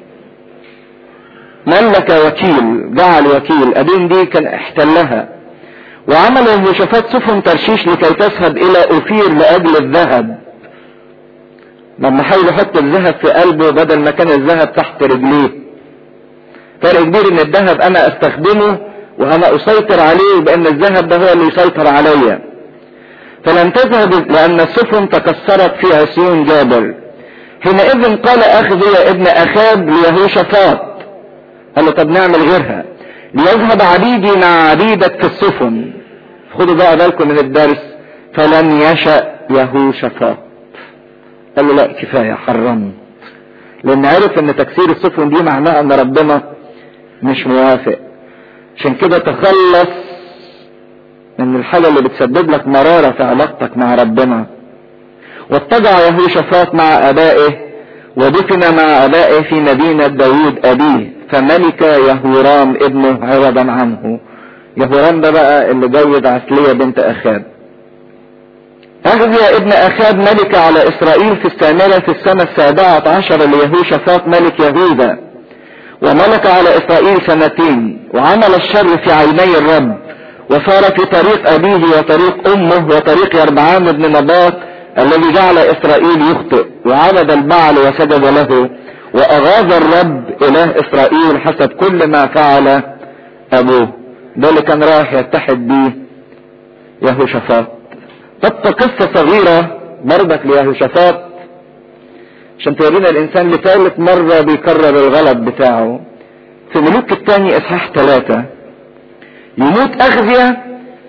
ملك وكيل جعل وكيل ابين دي كان احتلها وعمل يهوشافاط سفن ترشيش لكي تذهب الى اوفير لاجل الذهب لما حاول يحط الذهب في قلبه بدل ما كان الذهب تحت رجليه فرق كبير ان الذهب انا استخدمه وانا اسيطر عليه بان الذهب ده هو اللي يسيطر عليا فلم تذهب لان السفن تكسرت في عسيون جابل حينئذ قال اخذ يا ابن اخاب ليهوشافاط قال له طب نعمل غيرها ليذهب عبيدي مع عبيدك في السفن خدوا بقى بالكم من الدرس فلم يشأ يهوشافاط قال له لا كفاية حرمت لان عرف ان تكسير السفن دي معناه ان ربنا مش موافق عشان كده تخلص من الحاجة اللي بتسبب لك مرارة في علاقتك مع ربنا واتجع يهوشافاط مع ابائه ودفن مع ابائه في مدينة داوود ابيه فملك يهورام ابنه عوضا عنه يهورام ده بقى اللي جوز عسلية بنت اخاب أخذ يا ابن أخاب ملك على إسرائيل في الثامنة في السنة السابعة عشر ليهوشافاط ملك يهوذا وملك على إسرائيل سنتين وعمل الشر في عيني الرب وصار في طريق أبيه وطريق أمه وطريق يربعام بن نباط الذي جعل إسرائيل يخطئ وعبد البعل وسجد له وأغاظ الرب إله إسرائيل حسب كل ما فعل أبوه ده اللي كان رايح يتحد بيه يهوشافاط تبقى قصة صغيرة برضك ليهوشافاط عشان تورينا الإنسان لثالث مرة بيكرر الغلط بتاعه في ملوك الثاني إصحاح ثلاثة يموت أخزية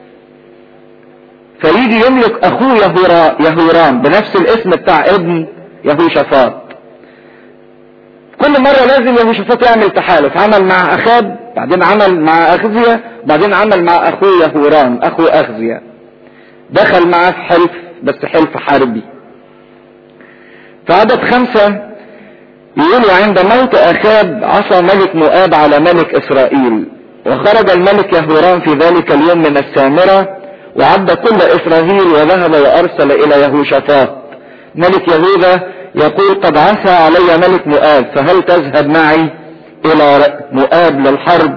فيجي يملك أخوه يهورا يهورام بنفس الاسم بتاع ابن يهوشافاط كل مرة لازم يهوشافاط يعمل تحالف عمل مع أخاب بعدين عمل مع أخزية بعدين عمل مع أخوه يهورام أخو أخزية دخل معاه في حلف بس حلف حربي في عدد خمسة يقولوا عند موت أخاب عصى ملك مؤاب على ملك إسرائيل وخرج الملك يهورام في ذلك اليوم من السامرة وعد كل إسرائيل وذهب وأرسل إلى يهوشافاط ملك يهوذا يقول قد عسى علي ملك مؤاب فهل تذهب معي إلى مؤاب للحرب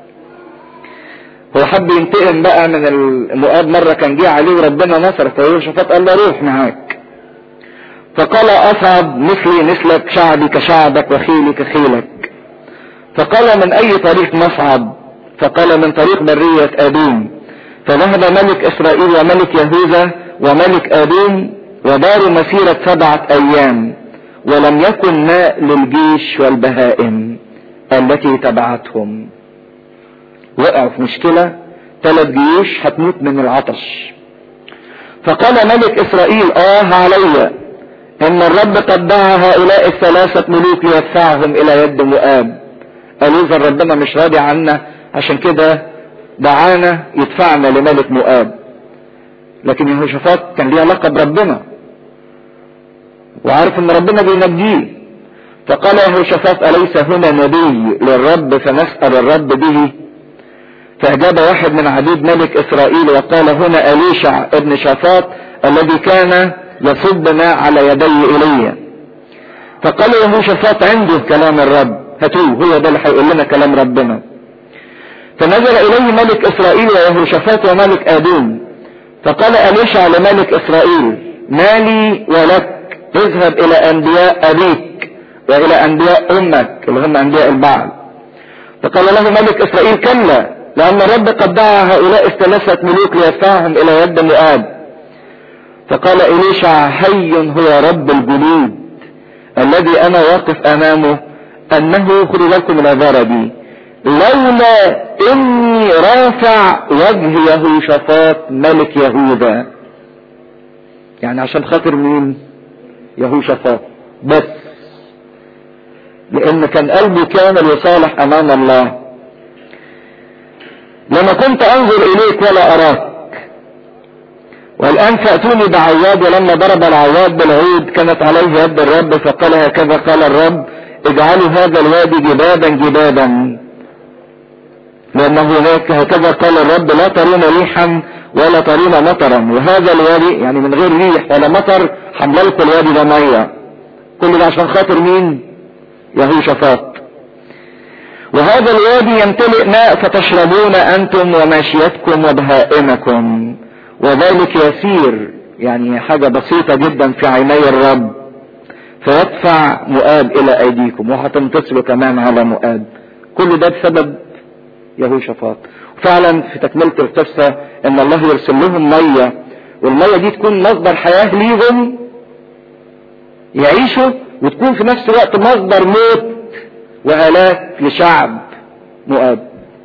هو حب ينتقم بقى من المؤاب مرة كان جه عليه وربنا نصر فيهوشافاط قال له روح معاك فقال أصعب مثلي مثلك شعبي كشعبك وخيلي كخيلك فقال من أي طريق نصعد فقال من طريق برية أدوم فذهب ملك إسرائيل وملك يهوذا وملك أدوم وداروا مسيرة سبعة أيام ولم يكن ماء للجيش والبهائم التي تبعتهم وقعوا في مشكلة ثلاث جيوش هتموت من العطش فقال ملك إسرائيل آه علي إن الرب قد دعا هؤلاء الثلاثة ملوك ليدفعهم إلى يد مؤاب قالوا إذا ربنا مش راضي عنا عشان كده دعانا يدفعنا لملك مؤاب لكن يهوشافاط كان ليه علاقة بربنا وعارف ان ربنا بينجيه فقال يهوشافاط أليس هنا نبي للرب فنسأل الرب به فأجاب واحد من عبيد ملك إسرائيل وقال هنا أليشع ابن شافاط الذي كان يصب ماء على يدي إيليا فقال يهوشافاط عنده كلام الرب هاتوه هو ده اللي هيقول لنا كلام ربنا فنزل إليه ملك إسرائيل ويهوشافاط وملك آدوم فقال أليشع لملك إسرائيل مالي ولك اذهب إلى أنبياء أبيك وإلى أنبياء أمك اللي هم أنبياء البعل فقال له ملك إسرائيل كلا لأن الرب قد دعا هؤلاء الثلاثة ملوك ليدفعهم إلى يد مؤاب فقال إليشع حي هو رب الجنود الذي أنا واقف أمامه أنه خذوا بالكم من العبارة دي لولا إني رافع وجه يهوشافاط ملك يهوذا يعني عشان خاطر مين يهوشافاط بس لأن كان قلبي كامل وصالح أمام الله لما كنت انظر اليك ولا اراك والان فاتوني بعواد ولما ضرب العواد بالعود كانت عليه يد الرب فقال هكذا قال الرب اجعلوا هذا الوادي جبابا جبابا لأنه هناك هكذا قال الرب لا ترون ريحا ولا ترون مطرا وهذا الوادي يعني من غير ريح ولا مطر حمل لكم الوادي ده ميه كل ده عشان خاطر مين يهوشافاط وهذا الوادي يمتلئ ماء فتشربون انتم وماشيتكم وبهائمكم وذلك يسير يعني حاجة بسيطة جدا في عيني الرب فيدفع مؤاب الى ايديكم وهتنتصروا كمان على مؤاب كل ده بسبب يهوشافاط فعلا في تكملة القصة ان الله يرسل لهم مية والمية دي تكون مصدر حياة ليهم يعيشوا وتكون في نفس الوقت مصدر موت وهلاك لشعب مؤاب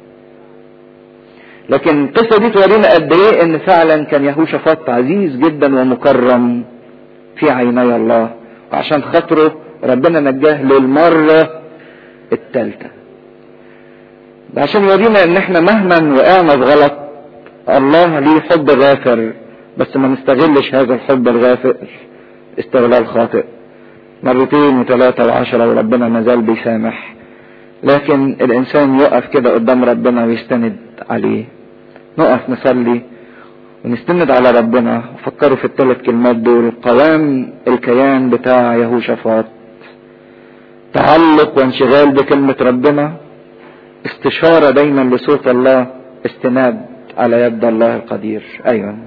لكن القصة دي تورينا قد ايه ان فعلا كان يهوشافاط عزيز جدا ومكرم في عيني الله وعشان خاطره ربنا نجاه للمرة الثالثة عشان يورينا ان احنا مهما وقعنا في غلط الله ليه حب غافر بس ما نستغلش هذا الحب الغافر استغلال خاطئ مرتين وثلاثة وعشرة وربنا مازال بيسامح لكن الانسان يقف كده قدام ربنا ويستند عليه نقف نصلي ونستند على ربنا فكروا في الثلاث كلمات دول قوام الكيان بتاع يهوشافاط تعلق وانشغال بكلمة ربنا استشارة دايما لصوت الله استناد على يد الله القدير ايوه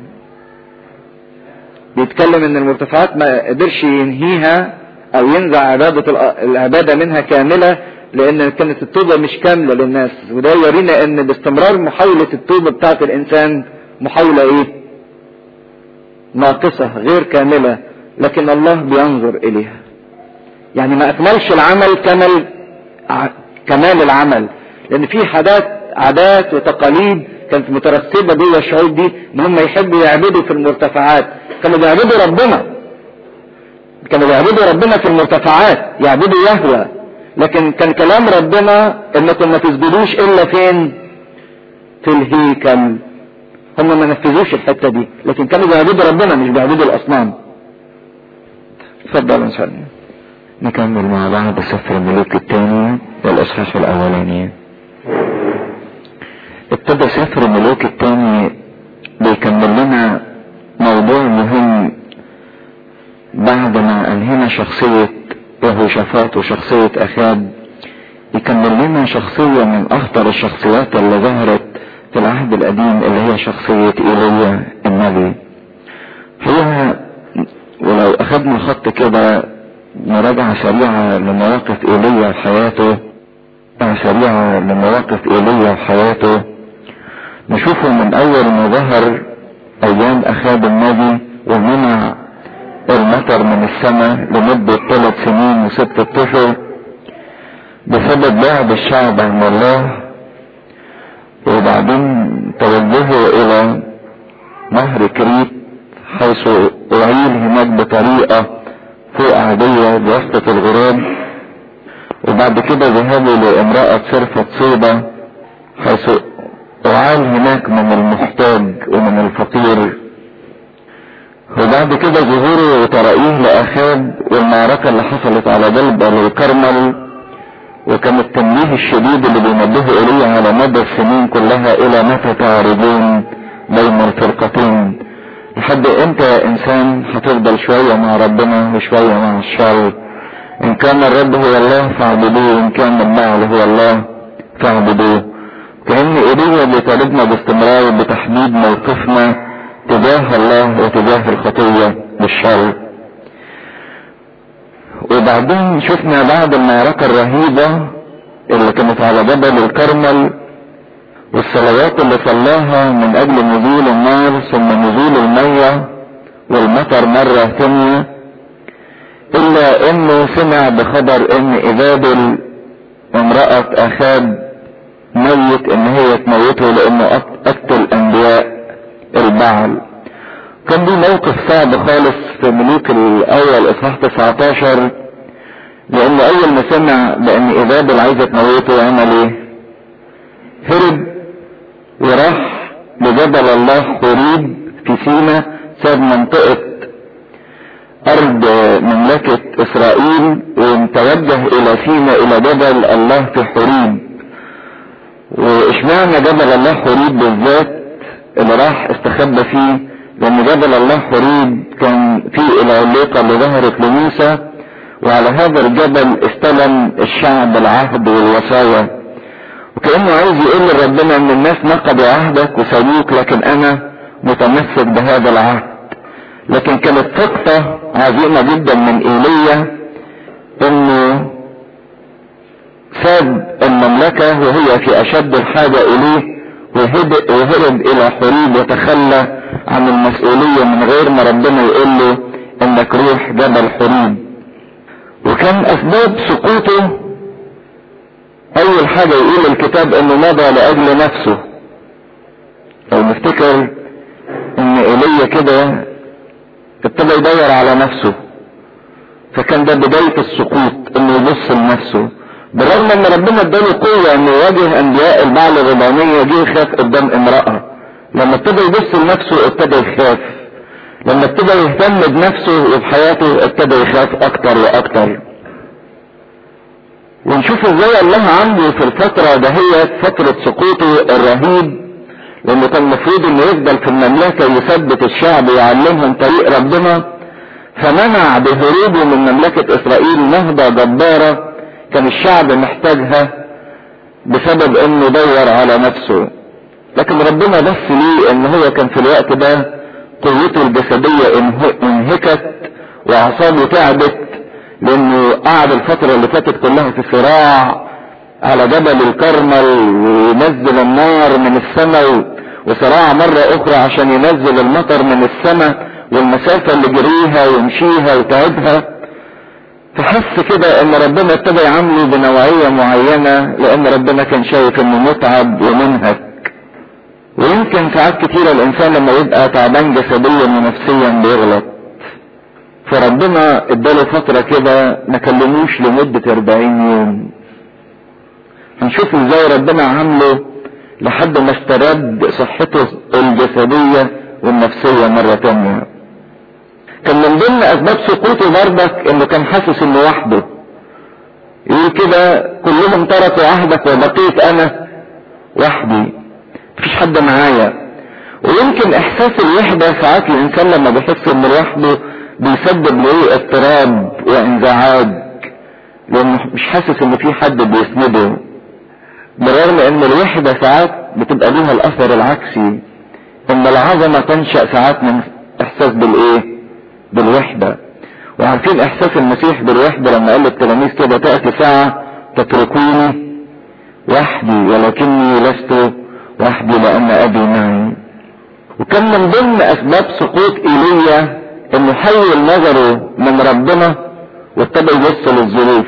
بيتكلم ان المرتفعات ما قدرش ينهيها او ينزع عبادة العبادة منها كاملة لان كانت التوبة مش كاملة للناس وده يورينا ان باستمرار محاولة التوبة بتاعت الانسان محاولة ايه ناقصة غير كاملة لكن الله بينظر اليها يعني ما اكملش العمل كمل كمال العمل لان في عادات عادات وتقاليد كانت مترسبة جوه الشعوب دي ان هم يحبوا يعبدوا في المرتفعات كانوا بيعبدوا ربنا كانوا بيعبدوا ربنا في المرتفعات يعبدوا يهوى لكن كان كلام ربنا انكم ما تسجدوش الا فين في الهيكل هم ما نفذوش الحتة دي لكن كانوا بيعبدوا ربنا مش بيعبدوا الاصنام اتفضل نصلي نكمل مع بعض سفر الملوك الثاني والاصحاح الاولاني ابتدى سفر الملوك الثاني بيكمل لنا موضوع مهم بعد ما انهينا شخصية يهوشافاط وشخصية اخاب يكمل لنا شخصية من اخطر الشخصيات اللي ظهرت في العهد القديم اللي هي شخصية ايليا النبي هي ولو اخدنا خط كده مراجعة سريعة لمواقف ايليا في حياته مراجعة سريعة لمواقف ايليا في حياته نشوفه من اول ما ظهر ايام اخاب النبي ومنع المطر من السماء لمدة ثلاث سنين وستة اشهر بسبب بعد الشعب عن الله وبعدين توجهوا الى نهر كريت حيث اعيل هناك بطريقة فوق عادية بواسطة الغراب وبعد كده ذهبوا لامرأة صرفة صيبة حيث اعال هناك من المحتاج ومن الفقير وبعد كده ظهوره وترائيه لأخاب والمعركة اللي حصلت على جلبة للكرمل وكان التنبيه الشديد اللي بينبهوا إليه على مدى السنين كلها إلى متى تعرضون بين الفرقتين لحد امتى يا انسان هتفضل شوية مع ربنا وشوية مع الشر ان كان الرب هو الله فاعبدوه وان كان البعل هو الله فاعبدوه كأن إيليا بيطالبنا باستمرار بتحديد موقفنا تجاه الله وتجاه الخطية بالشر وبعدين شفنا بعد المعركة الرهيبة اللي كانت على جبل الكرمل والصلوات اللي صلاها من اجل نزول النار ثم نزول المية والمطر مرة ثانية الا انه سمع بخبر ان ايزابل امرأة اخاب ميت ان هي تموته لانه قتل انبياء البعل كان دي موقف صعب خالص في ملوك الاول اصحاح 19 لان اول ما سمع بان ايزابل عايزه تموته عمل ايه هرب وراح لجبل الله حوريب في سينا ساب منطقة ارض مملكة اسرائيل وتوجه الى سينا الى جبل الله في حوريب واشمعنى جبل الله حريب بالذات اللي راح استخبى فيه لان جبل الله حريب كان فيه العليقة اللي ظهرت لموسى وعلى هذا الجبل استلم الشعب العهد والوصايا وكأنه عايز يقول لربنا ان الناس نقضوا عهدك وسابوك لكن انا متمسك بهذا العهد لكن كانت سقطة عظيمة جدا من ايليا انه ساب المملكة وهي في اشد الحاجة اليه وهرب الى حريب وتخلى عن المسؤولية من غير ما ربنا يقول له انك روح جبل حريب وكان اسباب سقوطه اول حاجة يقول الكتاب انه مضى لاجل نفسه لو نفتكر ان ايليا كده ابتدى يدور على نفسه فكان ده بداية السقوط انه يبص لنفسه بالرغم ان ربنا اداله قوة انه يواجه انبياء البعل الربانية جه يخاف قدام امرأة لما ابتدى يبص لنفسه ابتدى يخاف لما ابتدى يهتم بنفسه وبحياته ابتدى يخاف اكتر واكتر ونشوف ازاي الله عنده في الفترة دهيت فترة سقوطه الرهيب لانه كان المفروض انه يفضل في المملكة يثبت الشعب ويعلمهم طريق ربنا فمنع بهروبه من مملكة اسرائيل نهضة جبارة كان الشعب محتاجها بسبب انه دور على نفسه لكن ربنا بس ليه ان هو كان في الوقت ده قوته الجسدية انهكت واعصابه تعبت لانه قعد الفترة اللي فاتت كلها في صراع على جبل الكرمل وينزل النار من السماء وصراع مرة اخرى عشان ينزل المطر من السماء والمسافة اللي جريها ويمشيها وتعبها فحس كده ان ربنا ابتدى يعامله بنوعية معينة لان ربنا كان شايف انه متعب ومنهك ويمكن ساعات كتيرة الانسان لما يبقى تعبان جسديا ونفسيا بيغلط فربنا اداله فترة كده ما كلموش لمدة 40 يوم هنشوف ازاي ربنا عامله لحد ما استرد صحته الجسدية والنفسية مرة تانية كان من ضمن اسباب سقوطه برضك انه كان حاسس انه وحده يقول كده كلهم تركوا عهدك وبقيت انا وحدي مفيش حد معايا ويمكن احساس الوحدة ساعات الانسان لما بيحس انه لوحده بيسبب له اضطراب وانزعاج لانه مش حاسس ان في حد بيسنده بالرغم ان الوحدة ساعات بتبقى ليها الاثر العكسي ان العظمة تنشأ ساعات من احساس بالايه بالوحدة وعارفين احساس المسيح بالوحدة لما قال للتلاميذ كده تأتي ساعة تتركوني وحدي ولكني لست وحدي لان ابي معي وكان من ضمن اسباب سقوط ايليا انه حول نظره من ربنا وابتدى يبص للظروف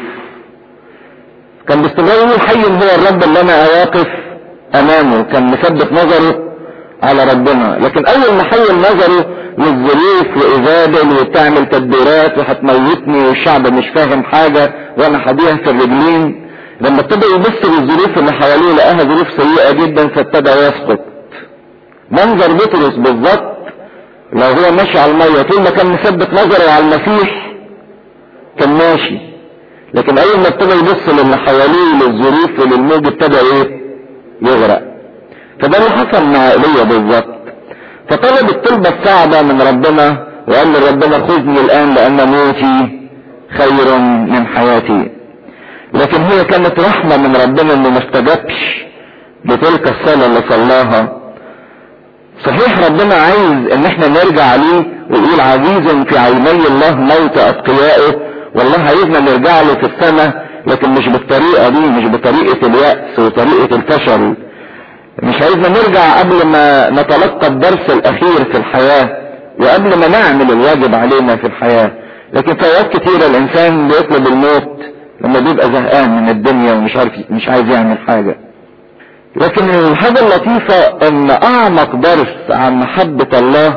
كان باستمرار يقول حي هو الرب اللي انا واقف امامه كان مثبت نظره على ربنا لكن اول ما حول نظره للظروف وإزابل وبتعمل تدبيرات وهتموتني والشعب مش فاهم حاجة وانا هديها في الرجلين لما ابتدى يبص للظروف اللي حواليه لقاها ظروف سيئة جدا فابتدى يسقط منظر بطرس بالظبط لو هو ماشي على المية طول ما كان مثبت نظره على المسيح كان ماشي لكن اول ما ابتدى يبص للي حواليه للظروف وللموج ابتدى ايه يغرق فده اللي حصل مع ايليا بالظبط فطلب الطلبة الصعبة من ربنا وقال لربنا خذني الان لان موتي خير من حياتي لكن هي كانت رحمة من ربنا انه ما استجابش لتلك الصلاة اللي صلاها صحيح ربنا عايز ان احنا نرجع ليه ويقول عزيز في عيني الله موت اتقيائه والله عايزنا نرجع له في السماء لكن مش بالطريقة دي مش بطريقة اليأس وطريقة الفشل مش عايزنا نرجع قبل ما نتلقى الدرس الاخير في الحياة وقبل ما نعمل الواجب علينا في الحياة لكن في اوقات كتيرة الانسان بيطلب الموت لما بيبقى زهقان من الدنيا ومش عارف مش عايز يعمل حاجة لكن الحاجة اللطيفة ان اعمق درس عن محبة الله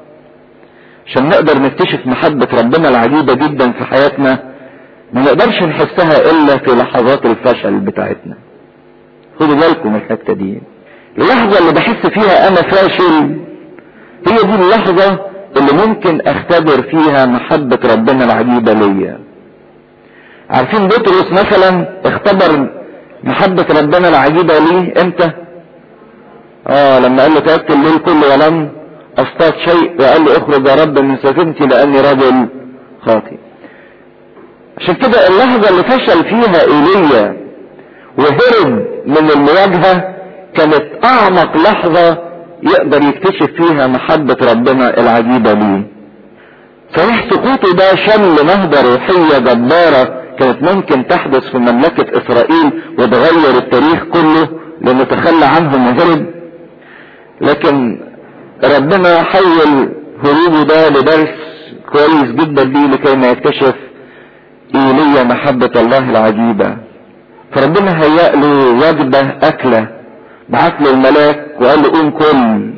عشان نقدر نكتشف محبة ربنا العجيبة جدا في حياتنا ما نقدرش نحسها الا في لحظات الفشل بتاعتنا خدوا بالكم الحتة دي اللحظة اللي بحس فيها انا فاشل هي دي اللحظة اللي ممكن اختبر فيها محبة ربنا العجيبة ليا عارفين بطرس مثلا اختبر محبة ربنا العجيبة ليه امتى اه لما قال له تعبت الليل كله ولم اصطاد شيء وقال له اخرج يا رب من سفينتي لاني رجل خاطئ عشان كده اللحظة اللي فشل فيها ايليا وهرب من المواجهة كانت اعمق لحظة يقدر يكتشف فيها محبة ربنا العجيبة ليه صحيح سقوطه ده شل نهضة روحية جبارة كانت ممكن تحدث في مملكة اسرائيل وتغير التاريخ كله لانه تخلى عنهم وهرب لكن ربنا حول هروبه ده لدرس كويس جدا ليه لكي ما يكتشف ايليا محبة الله العجيبة فربنا هيأ له وجبة اكلة بعت له الملاك وقال له قوم كل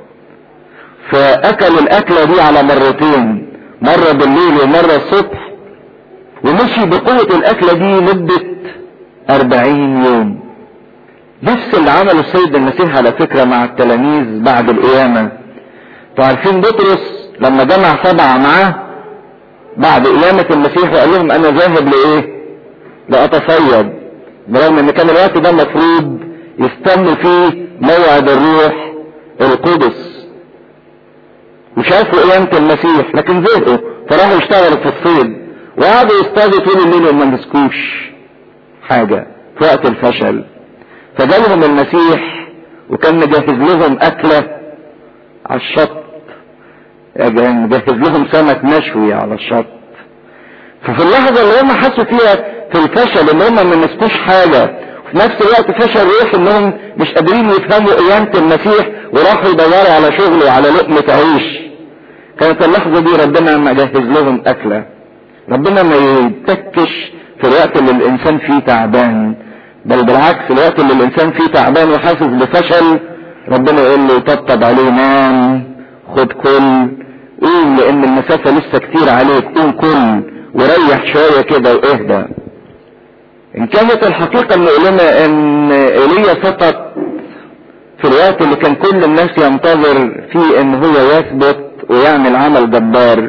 فاكل الاكلة دي على مرتين مرة بالليل ومرة الصبح ومشي بقوة الاكلة دي مدة اربعين يوم نفس اللي عمله السيد المسيح على فكرة مع التلاميذ بعد القيامة عارفين بطرس لما جمع سبعة معاه بعد قيامة المسيح وقال لهم انا ذاهب لايه لاتصيد برغم ان كان الوقت ده المفروض يستنوا فيه موعد الروح القدس وشافوا قيامة المسيح لكن زهقوا فراحوا يشتغلوا في الصيد وقعدوا يصطادوا طول الليل وما مسكوش حاجة في وقت الفشل فجالهم المسيح وكان مجهز لهم أكلة على الشط يعني مجهز لهم سمك مشوي على الشط ففي اللحظة اللي هم حسوا فيها في الفشل ان هم ما مسكوش حاجة وفي نفس الوقت فشل روح انهم مش قادرين يفهموا قيامة المسيح وراحوا يدوروا على شغل وعلى لقمة عيش كانت اللحظة دي ربنا مجهز لهم أكلة ربنا ما يتكش في الوقت اللي الإنسان فيه تعبان بل بالعكس الوقت اللي الإنسان فيه تعبان وحاسس بفشل ربنا يقول له طبطب عليه نام خد كل قوم لأن المسافة لسه كتير عليك قوم كل وريح شوية كده واهدى إن كانت الحقيقة المؤلمة إن إيليا سقط في الوقت اللي كان كل الناس ينتظر فيه إن هو يثبت ويعمل عمل جبار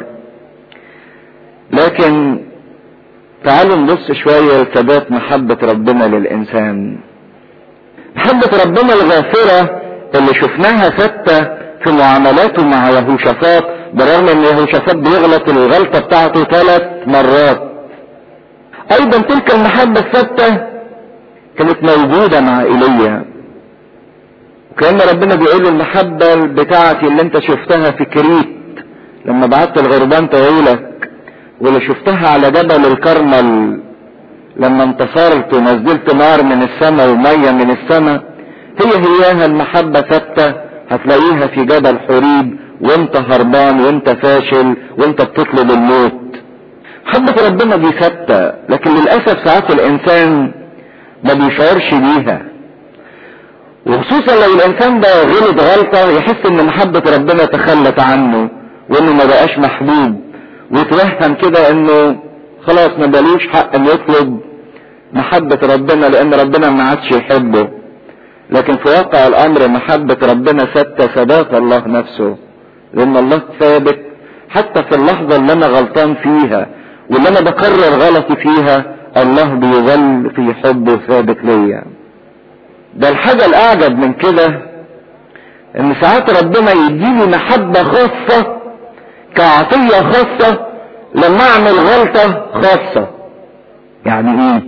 لكن تعالوا نبص شوية لثبات محبة ربنا للإنسان محبة ربنا الغافرة اللي شفناها ثابتة في معاملاته مع يهوشافاط بالرغم ان يهوشافاط بيغلط الغلطة بتاعته ثلاث مرات ايضا تلك المحبة الثابتة كانت موجودة مع ايليا وكأن ربنا بيقول له المحبة بتاعتي اللي انت شفتها في كريت لما بعت الغربان طويلك واللي شفتها على جبل الكرمل لما انتصرت ونزلت نار من السماء ومية من السماء هي هياها المحبة ثابتة هتلاقيها في جبل حريب وانت هربان وانت فاشل وانت بتطلب الموت محبة ربنا دي ثابتة لكن للأسف ساعات الإنسان ما بيشعرش بيها وخصوصا لو الإنسان ده غلط غلطة يحس إن محبة ربنا تخلت عنه وإنه ما بقاش محبوب ويتوهم كده إنه خلاص ما بلوش حق إنه يطلب محبة ربنا لأن ربنا ما عادش يحبه لكن في واقع الأمر محبة ربنا ثابتة ثبات الله نفسه لأن الله ثابت حتى في اللحظة اللي أنا غلطان فيها واللي أنا بكرر غلطي فيها الله بيظل في حبه ثابت ليا ده الحاجة الأعجب من كده إن ساعات ربنا يديني محبة خاصة كعطية خاصة لما أعمل غلطة خاصة يعني إيه؟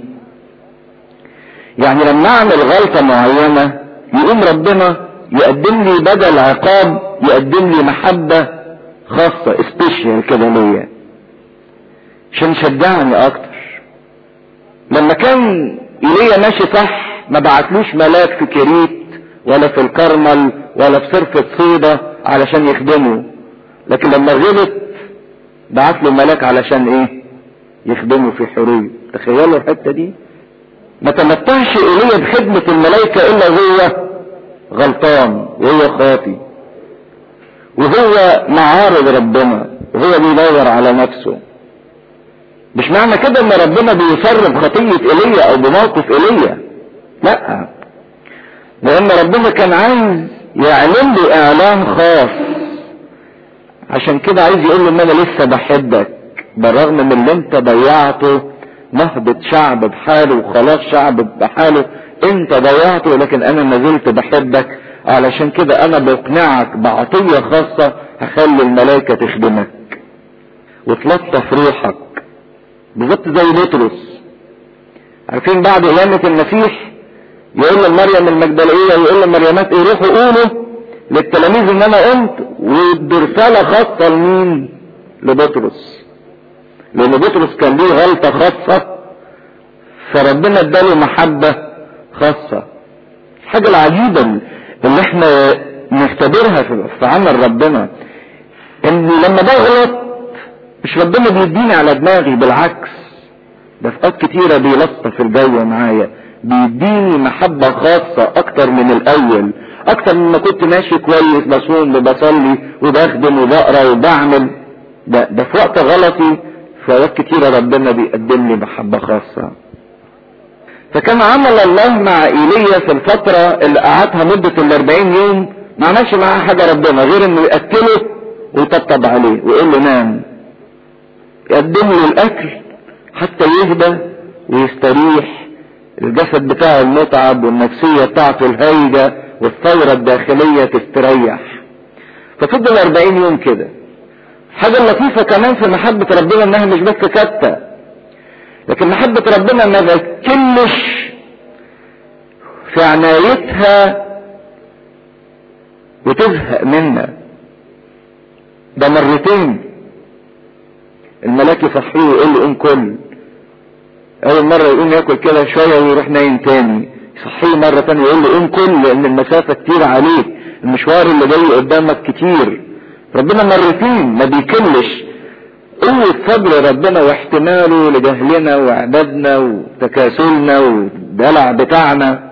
يعني لما أعمل غلطة معينة يقوم ربنا يقدم لي بدل عقاب يقدم لي محبة خاصة سبيشال كده ليا عشان يشجعني اكتر لما كان ايليا ماشي صح ما بعتلوش ملاك في كريت ولا في الكرمل ولا في صرفة صيدة علشان يخدمه لكن لما غلط بعت له ملاك علشان ايه يخدمه في حرية تخيلوا الحتة دي ما تمتعش ايليا بخدمة الملائكة الا هو غلطان وهو خاطي وهو معارض ربنا وهو بيدور على نفسه مش معنى كده ان ربنا بيصر بخطية ايليا او بموقف ايليا لا لان ربنا كان عايز يعلن له اعلان خاص عشان كده عايز يقول له ان انا لسه بحبك بالرغم من اللي انت ضيعته نهضة شعب بحاله وخلاص شعب بحاله انت ضيعته لكن انا ما زلت بحبك علشان كده انا بقنعك بعطية خاصة هخلي الملائكة تخدمك وتلطف روحك بالظبط زي بطرس عارفين بعد قيامة المسيح يقول لمريم المجدلية ويقول لمريمات ايه روحوا قولوا للتلاميذ ان انا قمت وادوا رسالة خاصة لمين لبطرس لان بطرس كان ليه غلطة خاصة فربنا اداله محبة خاصة الحاجة العجيبة اللي احنا نختبرها في عمل ربنا ان لما بغلط مش ربنا بيديني على دماغي بالعكس ده في اوقات كتيرة بيلطف الجو معايا بيديني محبة خاصة اكتر من الاول اكتر مما كنت ماشي كويس بصوم وبصلي وبخدم وبقرا وبعمل ده, ده في وقت غلطي في اوقات كتيرة ربنا بيقدم لي محبة خاصة فكان عمل الله مع ايليا في الفترة اللي قعدها مدة الاربعين يوم ما عملش معاه حاجة ربنا غير انه يأكله ويطبطب عليه ويقول له نام يقدم له الاكل حتى يهدى ويستريح الجسد بتاعه المتعب والنفسية بتاعته الهايجة والثورة الداخلية تستريح ففضل 40 يوم كده الحاجة اللطيفة كمان في محبة ربنا انها مش بس ثابتة لكن محبة ربنا ما بتكلش في عنايتها وتزهق منا ده مرتين الملاك يصحيه ويقول له قوم كل اول مرة يقوم ياكل كده شوية ويروح نايم تاني يصحيه مرة تانية يقول له قوم كل لان المسافة كتير عليك المشوار اللي جاي قدامك كتير ربنا مرتين ما بيكلش قوة صبر ربنا واحتماله لجهلنا وعددنا وتكاسلنا والدلع بتاعنا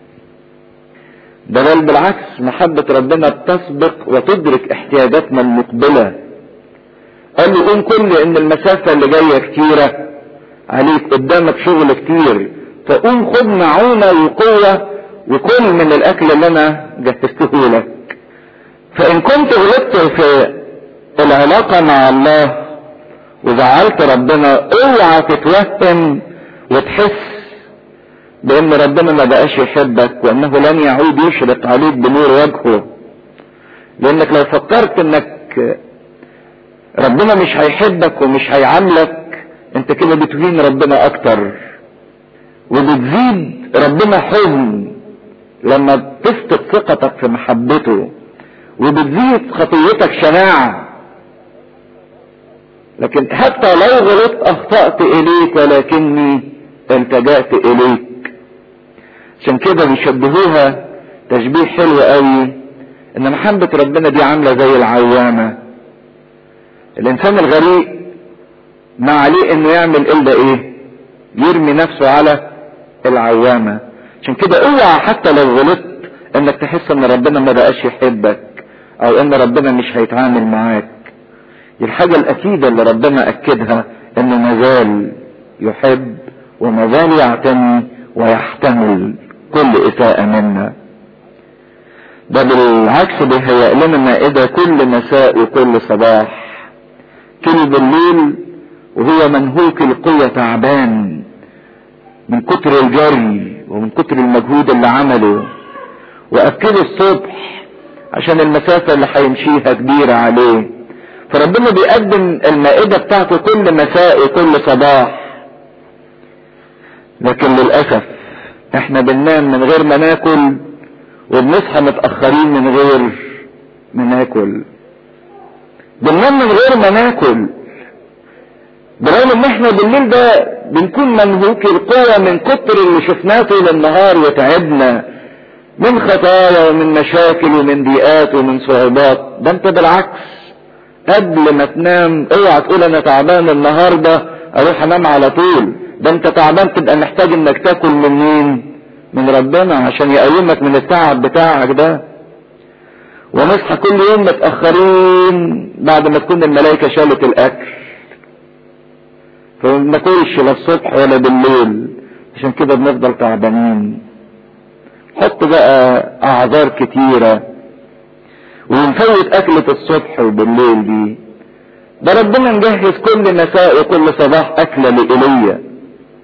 ده بل بالعكس محبة ربنا بتسبق وتدرك احتياجاتنا المقبلة قال له قوم كل ان المسافة اللي جاية كتيرة عليك قدامك شغل كتير فقوم خد معونة وقوة وكل من الاكل اللي انا جهزته لك فان كنت غلطت في العلاقة مع الله وزعلت ربنا اوعى تتوهم وتحس بان ربنا ما بقاش يحبك وانه لن يعود يشرق عليك بنور وجهه لانك لو فكرت انك ربنا مش هيحبك ومش هيعاملك انت كده بتهين ربنا اكتر وبتزيد ربنا حزن لما بتفقد ثقتك في محبته وبتزيد خطيتك شناعة لكن حتى لو غلطت اخطأت اليك ولكني التجأت اليك عشان كده بيشبهوها تشبيه حلو قوي ان محبة ربنا دي عاملة زي العوامة الانسان الغريق ما عليه انه يعمل الا ايه يرمي نفسه على العوامة عشان كده اوعى حتى لو غلطت انك تحس ان ربنا ما بقاش يحبك او ان ربنا مش هيتعامل معاك دي الحاجة الاكيدة اللي ربنا اكدها انه مازال يحب ومازال يعتني ويحتمل كل اساءة منا ده بالعكس بيهيأ لنا مائدة كل مساء وكل صباح كل بالليل وهو منهوك القوة تعبان من كتر الجري ومن كتر المجهود اللي عمله وأكله الصبح عشان المسافة اللي هيمشيها كبيرة عليه فربنا بيقدم المائدة بتاعته كل مساء وكل صباح لكن للأسف احنا بننام من غير ما ناكل وبنصحى متأخرين من غير ما ناكل بننام من غير ما ناكل برغم ان احنا بالليل ده بنكون منهوك القوة من كتر اللي شفناه طول النهار وتعبنا من خطايا ومن مشاكل ومن ضيقات ومن صعوبات ده انت بالعكس قبل ما تنام اوعى تقول انا تعبان النهارده اروح انام على طول ده انت تعبان تبقى محتاج انك تاكل من مين من ربنا عشان يقومك من التعب بتاعك ده ونصحى كل يوم متأخرين بعد ما تكون الملائكة شالت الأكل فما بناكلش لا الصبح ولا بالليل عشان كده بنفضل تعبانين حط بقى أعذار كتيرة ونفوت أكلة الصبح وبالليل دي ده ربنا مجهز كل مساء وكل صباح أكلة لإيليا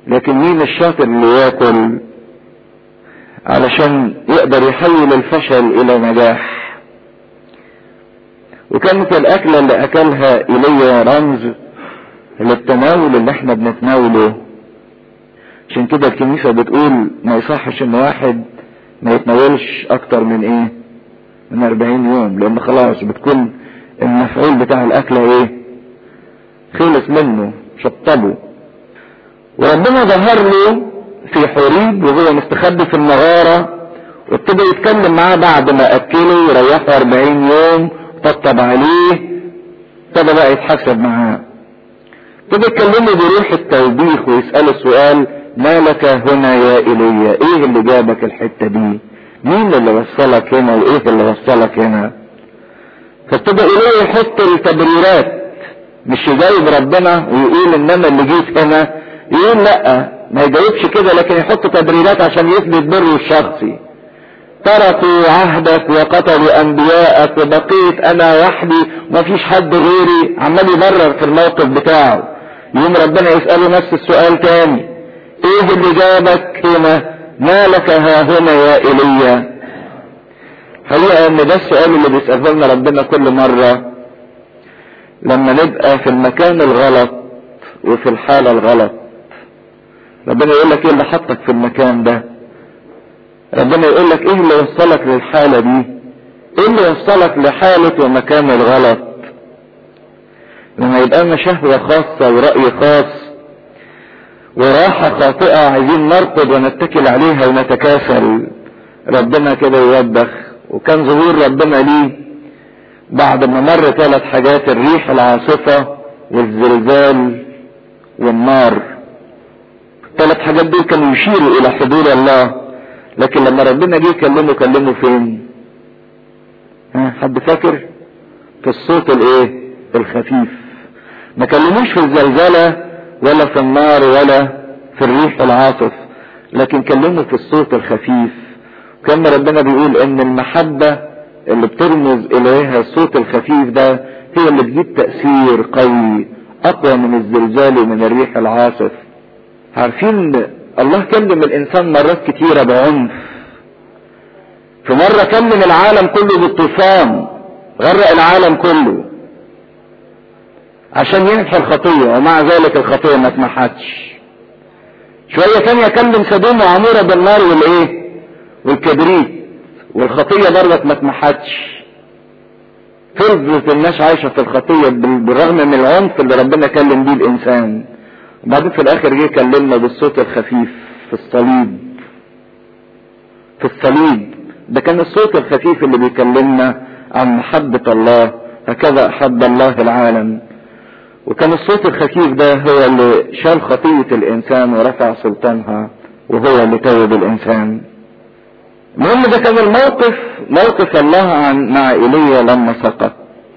لكن مين الشاطر اللي ياكل علشان يقدر يحول الفشل الى نجاح وكانت الاكلة اللي اكلها ايليا رمز للتناول اللي احنا بنتناوله عشان كده الكنيسة بتقول ما يصحش ان واحد ما يتناولش اكتر من ايه من 40 يوم لان خلاص بتكون المفعول بتاع الاكلة ايه خلص منه شطبه وربنا ظهر له في حريب وهو مستخبي في المغارة وابتدى يتكلم معاه بعد ما اكله وريحه 40 يوم طبطب عليه ابتدى بقى يتحسب معاه ابتدى يكلمه بروح التوبيخ ويسأله سؤال ما لك هنا يا ايليا ايه اللي جابك الحتة دي مين اللي وصلك هنا وايه اللي وصلك هنا فابتدى ايليا يحط التبريرات مش يجاوب ربنا ويقول ان انا اللي جيت هنا يقول لا ما يجاوبش كده لكن يحط تبريرات عشان يثبت بره الشخصي تركوا عهدك وقتلوا انبياءك وبقيت انا وحدي ومفيش حد غيري عمال يبرر في الموقف بتاعه يوم ربنا يسأله نفس السؤال تاني ايه اللي جابك هنا ما لك ها هنا يا ايليا حقيقة ان ده السؤال اللي بيسأله لنا ربنا كل مرة لما نبقى في المكان الغلط وفي الحالة الغلط ربنا يقول لك ايه اللي حطك في المكان ده ربنا يقول لك ايه اللي وصلك للحالة دي ايه اللي وصلك لحالة ومكان الغلط لما يبقى لنا شهوة خاصة ورأي خاص وراحة خاطئة عايزين نرقد ونتكل عليها ونتكاسل ربنا كده يوبخ وكان ظهور ربنا ليه بعد ما مر ثلاث حاجات الريح العاصفة والزلزال والنار الثلاث حاجات دول كانوا يشيروا الى حضور الله لكن لما ربنا جه يكلمه كلمه فين ها حد فاكر في الصوت الايه الخفيف ما كلموش في الزلزلة ولا في النار ولا في الريح العاصف لكن كلمه في الصوت الخفيف كان ربنا بيقول ان المحبة اللي بترمز اليها الصوت الخفيف ده هي اللي بتجيب تأثير قوي اقوى من الزلزال ومن الريح العاصف عارفين الله كلم الانسان مرات كتيرة بعنف في مرة كلم العالم كله بالطوفان غرق العالم كله عشان ينحي الخطية ومع ذلك الخطية ما اتمحتش شوية تانية كلم سدوم وعمورة بالنار والايه والكبريت والخطية برضك ما اتمحتش فضلت الناس عايشة في الخطية بالرغم من العنف اللي ربنا كلم بيه الانسان وبعدين في الاخر جه كلمنا بالصوت الخفيف في الصليب في الصليب ده كان الصوت الخفيف اللي بيكلمنا عن محبة الله هكذا احب الله العالم وكان الصوت الخفيف ده هو اللي شال خطية الانسان ورفع سلطانها وهو اللي توب الانسان المهم ده كان الموقف موقف الله عن مع ايليا لما سقط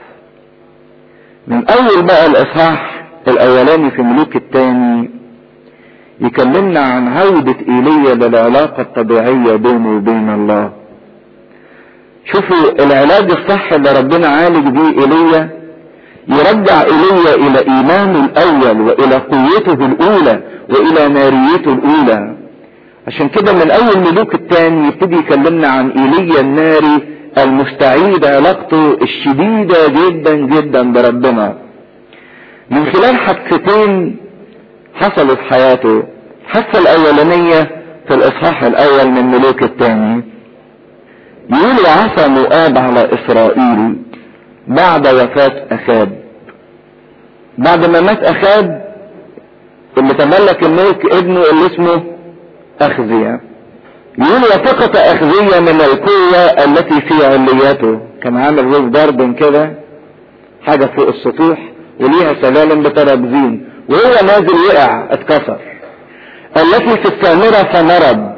من اول بقى الاصحاح الاولاني في ملوك الثاني يكلمنا عن عودة ايليا للعلاقة الطبيعية بينه وبين الله شوفوا العلاج الصح اللي ربنا عالج بيه ايليا يرجع ايليا الى ايمانه الاول والى قوته الاولى والى ناريته الاولى عشان كده من اول ملوك الثاني يبتدي يكلمنا عن ايليا الناري المستعيد علاقته الشديدة جدا جدا بربنا من خلال حادثتين حصلوا في حياته الحادثة الأولانية في الإصحاح الأول من ملوك الثاني يقول وعصى مؤاب على إسرائيل بعد وفاة أخاب بعد ما مات أخاب اللي تملك الملك ابنه اللي اسمه أخزية يقول وسقط أخزية من القوة التي في عليته كان عامل روف ضرب كده حاجة فوق السطوح وليها سلالم بترابزين وهو نازل وقع اتكسر التي في السامرة فمرض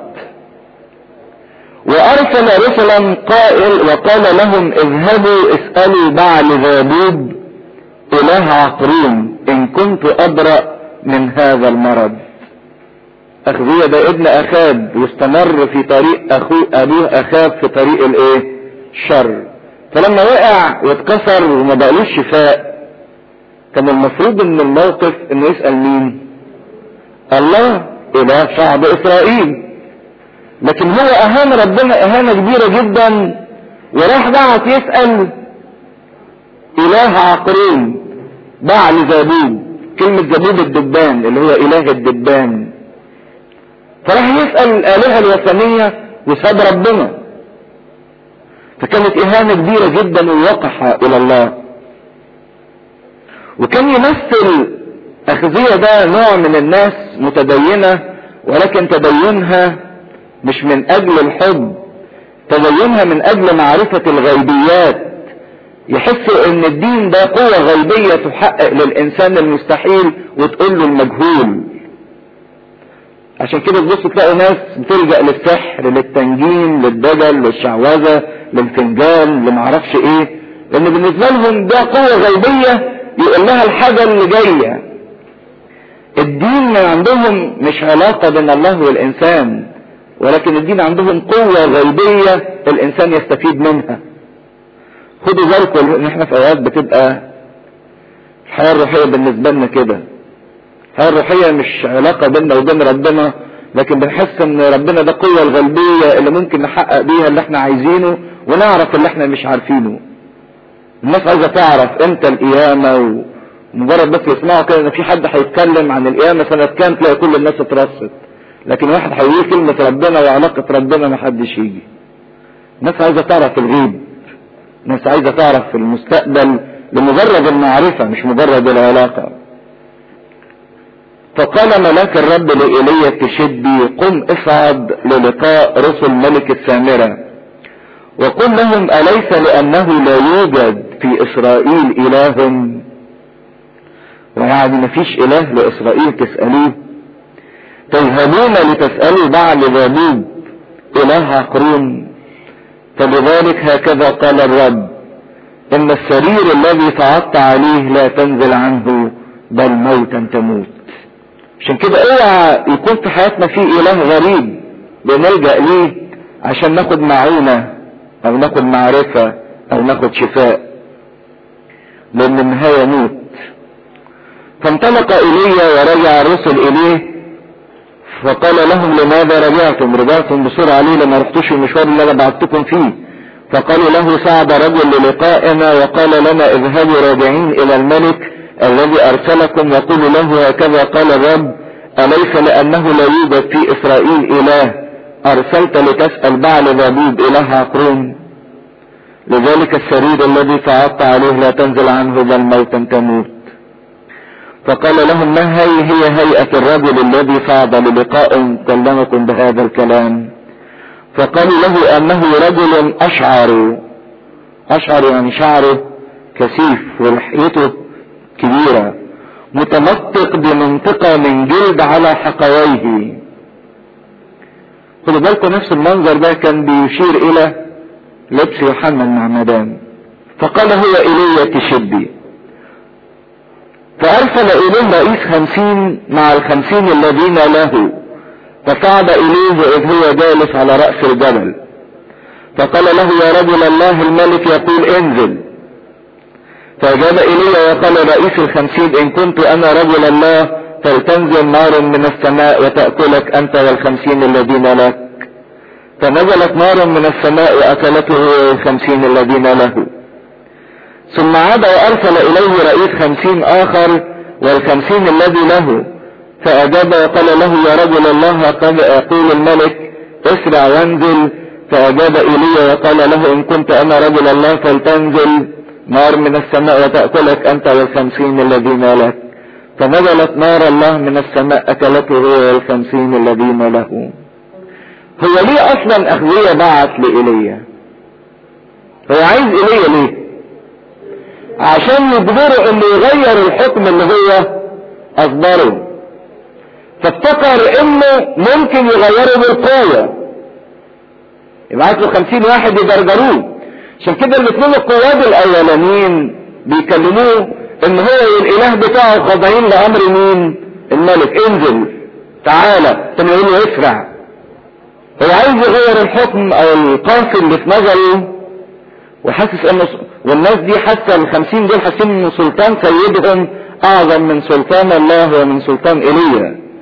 وارسل رسلا قائل وقال لهم اذهبوا اسألوا بعل ذابوب اله عقرون ان كنت ابرأ من هذا المرض اخذية ده ابن اخاب واستمر في طريق اخوه ابوه اخاب في طريق الايه الشر فلما وقع واتكسر وما بقالوش شفاء كان المفروض ان الموقف انه يسأل مين الله اله شعب اسرائيل لكن هو اهان ربنا اهانة كبيرة جدا وراح بعت يسأل اله عقرين بعل زبوب كلمة زبوب الدبان اللي هو اله الدبان فراح يسأل الالهة الوثنية وساب ربنا فكانت اهانة كبيرة جدا ووقح الى الله وكان يمثل اخذية ده نوع من الناس متدينة ولكن تدينها مش من اجل الحب تدينها من اجل معرفة الغيبيات يحسوا ان الدين ده قوة غيبية تحقق للانسان المستحيل وتقول له المجهول عشان كده تبص تلاقي ناس بتلجأ للسحر للتنجيم للدجل للشعوذة للفنجان لمعرفش ايه لان بالنسبة لهم ده قوة غيبية يقول لها الحاجة اللي جاية الدين من عندهم مش علاقة بين الله والانسان ولكن الدين عندهم قوة غيبية الانسان يستفيد منها خدوا بالكم ان احنا في اوقات بتبقى الحياة الروحية بالنسبة لنا كده الحياة الروحية مش علاقة بيننا وبين ربنا لكن بنحس ان ربنا ده قوة الغيبية اللي ممكن نحقق بيها اللي احنا عايزينه ونعرف اللي احنا مش عارفينه الناس عايزة تعرف امتى القيامة ومجرد بس يسمعوا كده ان في حد هيتكلم عن القيامة سنة كام تلاقي كل الناس اترصت لكن واحد هيقول كلمة ربنا وعلاقة ربنا ما حدش يجي الناس عايزة تعرف الغيب الناس عايزة تعرف في المستقبل لمجرد المعرفة مش مجرد العلاقة فقال ملاك الرب لإيليا تشدي قم اصعد للقاء رسل ملك السامرة وقل لهم أليس لأنه لا يوجد في إسرائيل إله ويعني مفيش إله لإسرائيل تسألوه تذهبون لتسألوا بعل ذابوب إله عقرون فلذلك هكذا قال الرب إن السرير الذي صعدت عليه لا تنزل عنه بل موتا تموت عشان كده اوعى يكون في حياتنا في اله غريب بنلجأ ليه عشان ناخد معونة او ناخد معرفة او ناخد شفاء لان النهاية موت فانطلق ايليا ورجع الرسل اليه فقال لهم لماذا رجعتم رجعتم بسرعة ليه لما رحتوش المشوار اللي انا بعتكم فيه فقالوا له صعد رجل للقائنا وقال لنا اذهبوا راجعين الى الملك الذي ارسلكم يقول له هكذا قال الرب اليس لانه لا يوجد في اسرائيل اله ارسلت لتسأل بعل ذبيب اله عقرون لذلك السرير الذي صعدت عليه لا تنزل عنه بل موتا تموت فقال لهم ما هي هي هيئة الرجل الذي صعد للقاء كلمكم بهذا الكلام فقالوا له انه رجل اشعر اشعر يعني شعره كثيف ولحيته كبيرة متمطق بمنطقة من جلد على حقويه خدوا بالكم نفس المنظر ده كان بيشير الى لبس يوحنا المعمدان فقال هو ايليا تشبي فارسل اليه رئيس خمسين مع الخمسين الذين له فصعد اليه اذ هو جالس على رأس الجبل فقال له يا رجل الله الملك يقول انزل فأجاب إلي وقال رئيس الخمسين إن كنت أنا رجل الله فلتنزل نار من السماء وتأكلك أنت والخمسين الذين لك فنزلت نار من السماء وأكلته والخمسين الذين له ثم عاد وأرسل إليه رئيس خمسين آخر والخمسين الذي له فأجاب وقال له يا رجل الله قد يقول الملك اسرع وانزل فأجاب إلي وقال له إن كنت أنا رجل الله فلتنزل نار من السماء وتأكلك أنت والخمسين الذين لك فنزلت نار الله من السماء أكلته هو والخمسين الذين له هو ليه أصلا أخوية بعت لإيليا هو عايز إيليا ليه عشان يجبره انه يغير الحكم اللي هو اصدره فافتكر انه ممكن يغيره بالقوة يبعت له خمسين واحد يجرجروه عشان كده الاثنين القواد الاولانيين بيكلموه ان هو والاله بتاعه خاضعين لامر مين الملك انزل تعالى ثم يقول له اسرع هو عايز يغير الحكم او القاسي اللي في نظره وحاسس انه والناس دي حاسه الخمسين دول حاسين ان سلطان سيدهم اعظم من سلطان الله ومن سلطان ايليا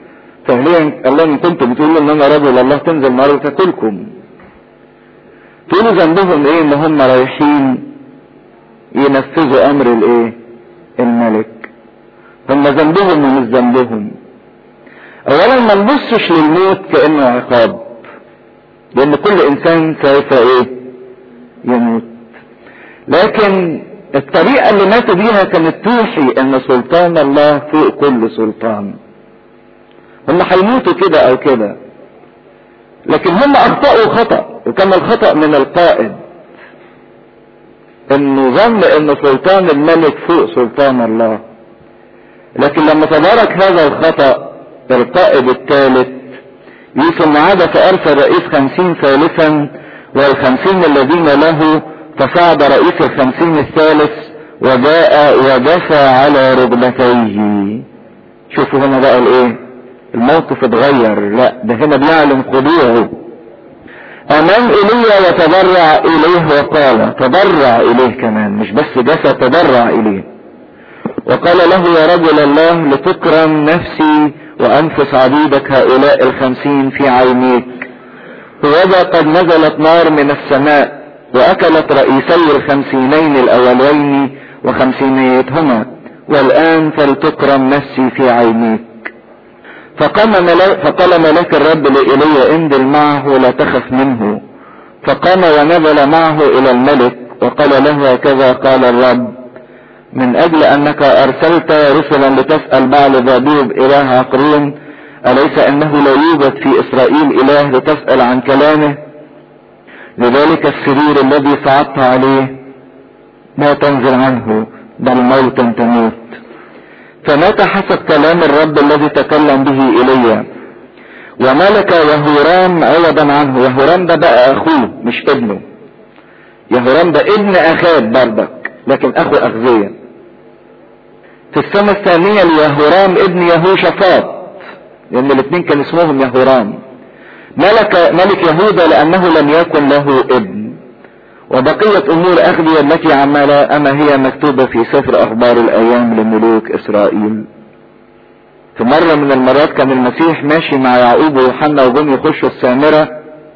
فعليا قال لهم كنتوا بتقولوا ان انا رجل الله تنزل نار وتاكلكم تقولوا ذنبهم ايه ان هم رايحين ينفذوا امر الايه الملك هم ذنبهم ومش ذنبهم اولا ما نبصش للموت كانه عقاب لان كل انسان سوف ايه يموت لكن الطريقة اللي ماتوا بيها كانت توحي ان سلطان الله فوق كل سلطان هم هيموتوا كده او كده لكن هم اخطأوا خطأ وكان الخطأ من القائد انه ظن ان سلطان الملك فوق سلطان الله لكن لما تدارك هذا الخطأ القائد الثالث يوسف عاد فارسل رئيس خمسين ثالثا والخمسين الذين له فصعد رئيس الخمسين الثالث وجاء ودفع على ركبتيه شوفوا هنا بقى الايه الموقف اتغير لا ده هنا بيعلن خضوعه امام ايليا وتضرع اليه وقال تضرع اليه كمان مش بس جسد تضرع اليه وقال له يا رجل الله لتكرم نفسي وانفس عبيدك هؤلاء الخمسين في عينيك وذا قد نزلت نار من السماء واكلت رئيسي الخمسينين الاولين وخمسينيتهما والان فلتكرم نفسي في عينيك فقام ملاك فقال ملاك الرب لإيليا انزل معه ولا تخف منه فقام ونزل معه الى الملك وقال له هكذا قال الرب من اجل انك ارسلت رسلا لتسأل بعل ذابيب اله عقرون اليس انه لا يوجد في اسرائيل اله لتسأل عن كلامه لذلك السرير الذي صعدت عليه ما تنزل عنه بل موتا تموت فمات حسب كلام الرب الذي تكلم به ايليا وملك يهورام عوضا عنه يهورام ده بقى اخوه مش ابنه يهورام ده ابن اخاب بردك لكن اخو اخزيا في السنة الثانية ليهورام ابن يهوشافاط لان الاثنين كان اسمهم يهورام ملك ملك يهوذا لانه لم يكن له ابن وبقية امور اخذية التي عملها اما هي مكتوبة في سفر اخبار الايام لملوك اسرائيل في مرة من المرات كان المسيح ماشي مع يعقوب ويوحنا وجم يخشوا السامرة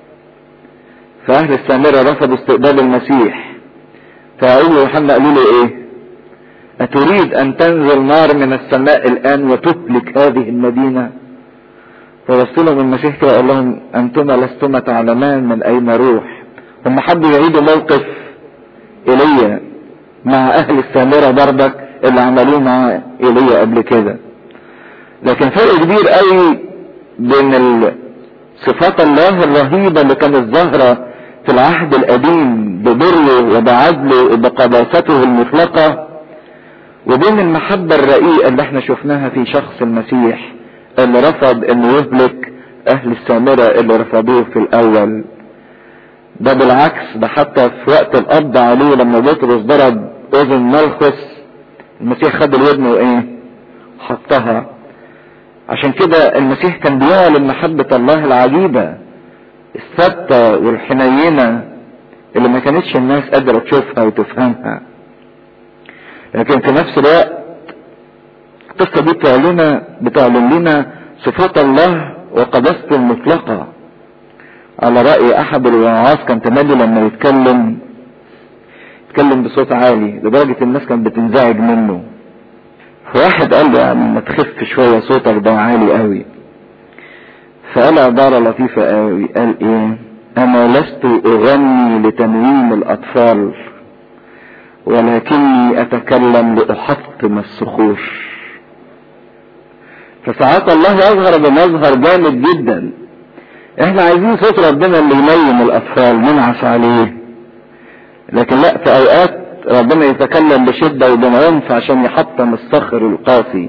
فاهل السامرة رفضوا استقبال المسيح فيعقوب ويوحنا قالوا له ايه اتريد ان تنزل نار من السماء الان وتهلك هذه المدينة فبص لهم المسيح كده قال لهم انتما لستما تعلمان من اين روح هم حبوا يعيدوا موقف ايليا مع اهل السامرة بردك اللي عملوه مع ايليا قبل كده لكن فرق كبير قوي بين صفات الله الرهيبة اللي كانت ظاهرة في العهد القديم ببره وبعدله وبقداسته المطلقة وبين المحبة الرقيقة اللي احنا شفناها في شخص المسيح اللي رفض انه يهلك اهل السامرة اللي رفضوه في الاول ده بالعكس ده حتى في وقت القبض عليه لما بطرس ضرب اذن ملخص المسيح خد الودن وايه حطها عشان كده المسيح كان بيعلن محبة الله العجيبة الثابتة والحنينة اللي ما كانتش الناس قادرة تشوفها وتفهمها لكن في نفس الوقت القصة دي بتعلن بتعلن لنا صفات الله وقداسته المطلقة على رأي أحد الوعاظ كان تملي لما يتكلم يتكلم بصوت عالي لدرجة الناس كانت بتنزعج منه فواحد قال له يعني ما تخف شوية صوتك ده عالي قوي فقال عبارة لطيفة قوي قال ايه انا لست اغني لتنويم الاطفال ولكني اتكلم لاحطم الصخور فساعات الله يظهر بمظهر جامد جدا احنا عايزين صوت ربنا اللي ينيم الاطفال ننعس عليه لكن لا في اوقات ربنا يتكلم بشدة وبعنف عشان يحطم الصخر القاسي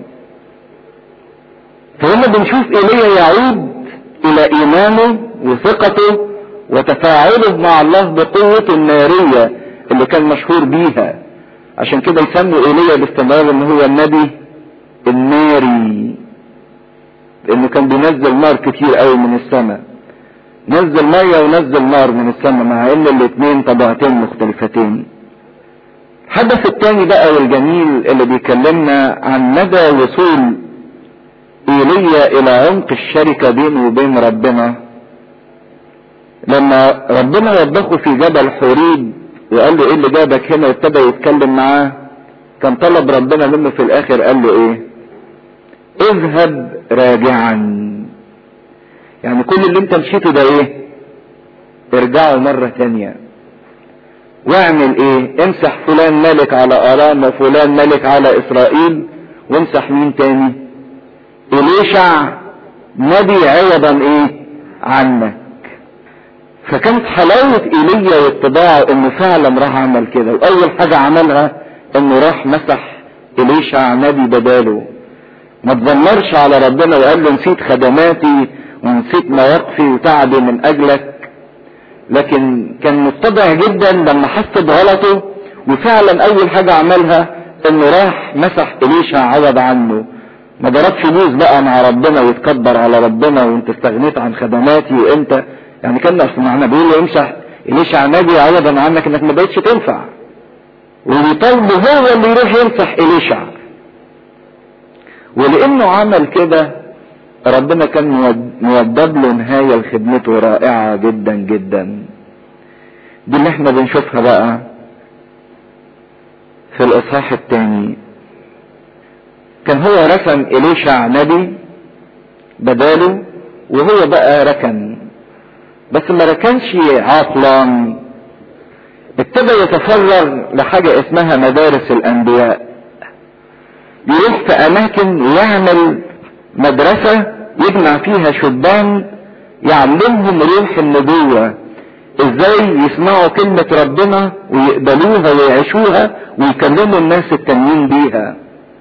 فهنا بنشوف ايليا يعود الى ايمانه وثقته وتفاعله مع الله بقوته النارية اللي كان مشهور بيها عشان كده يسموا ايليا باستمرار ان هو النبي الناري لانه كان بينزل نار كتير قوي من السماء نزل ميه ونزل نار من السماء مع ان الاثنين طبيعتين مختلفتين الحدث الثاني بقى والجميل اللي بيكلمنا عن مدى وصول ايليا الى عمق الشركة بينه وبين ربنا لما ربنا وبخه في جبل حوريب وقال له ايه اللي جابك هنا وابتدى يتكلم معاه كان طلب ربنا منه في الاخر قال له ايه اذهب راجعا يعني كل اللي انت مشيته ده ايه ارجعوا مرة تانية واعمل ايه امسح فلان ملك على ارام وفلان ملك على اسرائيل وامسح مين تاني اليشع نبي عوضا ايه عنك فكانت حلاوة ايليا واتباعه انه فعلا راح عمل كده واول حاجة عملها انه راح مسح اليشع نبي بداله ما تذمرش على ربنا وقال له نسيت خدماتي ونسيت مواقفي وتعبي من اجلك لكن كان متضع جدا لما حس بغلطه وفعلا اول حاجة عملها انه راح مسح اليشع عوض عنه ما ضربش بوز بقى مع ربنا ويتكبر على ربنا وانت استغنيت عن خدماتي وانت يعني كان اصل معنى بيقول له امسح اليشع نبي عوضا عنك انك ما بقتش تنفع ويطالبه هو اللي يروح يمسح اليشع ولانه عمل كده ربنا كان مودب له نهاية لخدمته رائعة جدا جدا دي اللي احنا بنشوفها بقى في الاصحاح الثاني كان هو رسم اليشع نبي بداله وهو بقى ركن بس ما ركنش عاطلا ابتدى يتفرغ لحاجة اسمها مدارس الانبياء يروح في اماكن ويعمل مدرسة يجمع فيها شبان يعلمهم روح النبوة ازاي يسمعوا كلمة ربنا ويقبلوها ويعيشوها ويكلموا الناس التانيين بيها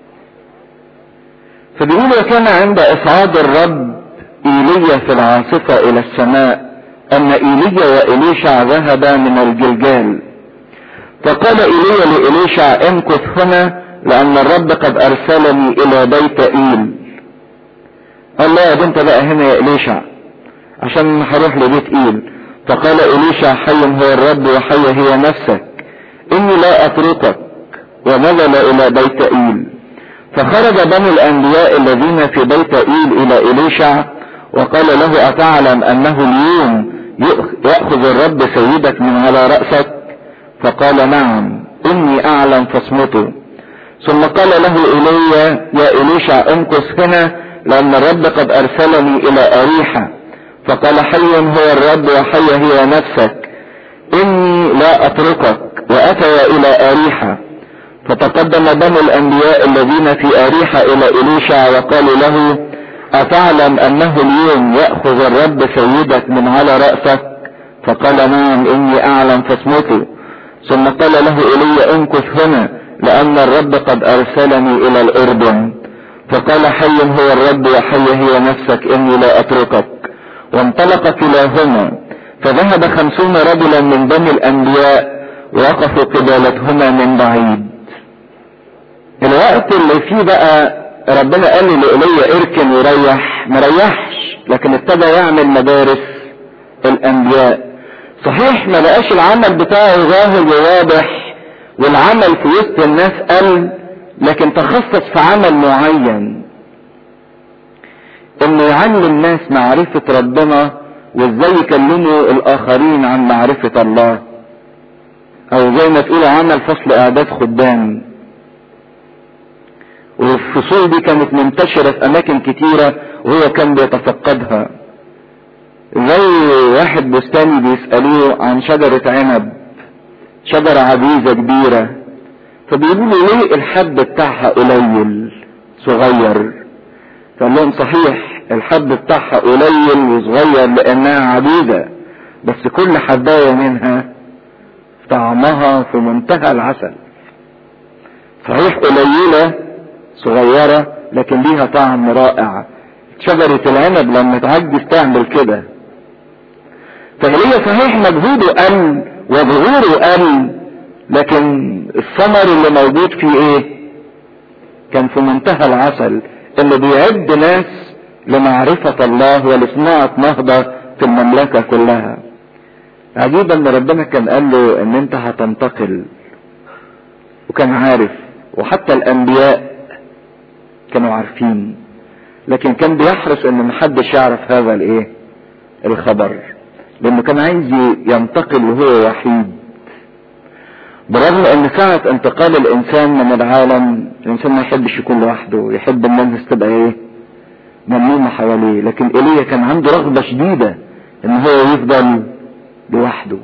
فبيقول وكان عند اصعاد الرب ايليا في العاصفة الى السماء ان ايليا واليشع ذهبا من الجلجال فقال ايليا لاليشع امكث هنا لان الرب قد ارسلني الى بيت ايل قال لا يا بنت بقى هنا يا اليشع عشان هروح لبيت ايل فقال اليشع حي هو الرب وحي هي نفسك اني لا اتركك ونزل الى بيت ايل فخرج بنو الانبياء الذين في بيت ايل الى اليشع وقال له اتعلم انه اليوم يأخذ الرب سيدك من على رأسك فقال نعم اني اعلم فاصمته ثم قال له ايليا يا اليشع امكث هنا لان الرب قد ارسلني الى اريحة فقال حي هو الرب وحي هي نفسك اني لا اتركك واتى الى اريحة فتقدم بنو الانبياء الذين في اريحة الى اليشع وقالوا له اتعلم انه اليوم يأخذ الرب سيدك من على رأسك فقال نعم اني اعلم فاصمته ثم قال له ايليا امكث هنا لان الرب قد ارسلني الى الاردن فقال حي هو الرب وحي هي نفسك اني لا اتركك وانطلق كلاهما فذهب خمسون رجلا من بني الانبياء وقفوا قبالتهما من بعيد الوقت اللي فيه بقى ربنا قال لي لإيليا اركن وريح ما ريحش لكن ابتدى يعمل مدارس الانبياء صحيح ما بقاش العمل بتاعه ظاهر وواضح والعمل في وسط الناس قل لكن تخصص في عمل معين انه يعلم الناس معرفة ربنا وازاي يكلموا الاخرين عن معرفة الله او زي ما تقولوا عمل فصل اعداد خدام والفصول دي كانت منتشرة في اماكن كتيرة وهو كان بيتفقدها زي واحد بستاني بيسألوه عن شجرة عنب شجرة عجيزة كبيرة فبيقولوا له ليه الحب بتاعها قليل صغير فقال لهم صحيح الحب بتاعها قليل وصغير لانها عجيزة بس كل حباية منها طعمها في منتهى العسل صحيح قليلة صغيرة لكن ليها طعم رائع شجرة العنب لما تعجز تعمل كده فهي صحيح مجهوده قل وظهوره قل لكن الثمر اللي موجود فيه ايه كان في منتهى العسل اللي بيعد ناس لمعرفة الله ولصناعة نهضة في المملكة كلها عجيب ان ربنا كان قال له ان انت هتنتقل وكان عارف وحتى الانبياء كانوا عارفين لكن كان بيحرص ان محدش يعرف هذا الايه الخبر لانه كان عايز ينتقل وهو وحيد برغم ان ساعة انتقال الانسان من العالم الانسان ما يحبش يكون لوحده يحب الناس تبقى ايه ملمومة حواليه لكن ايليا كان عنده رغبة شديدة ان هو يفضل لوحده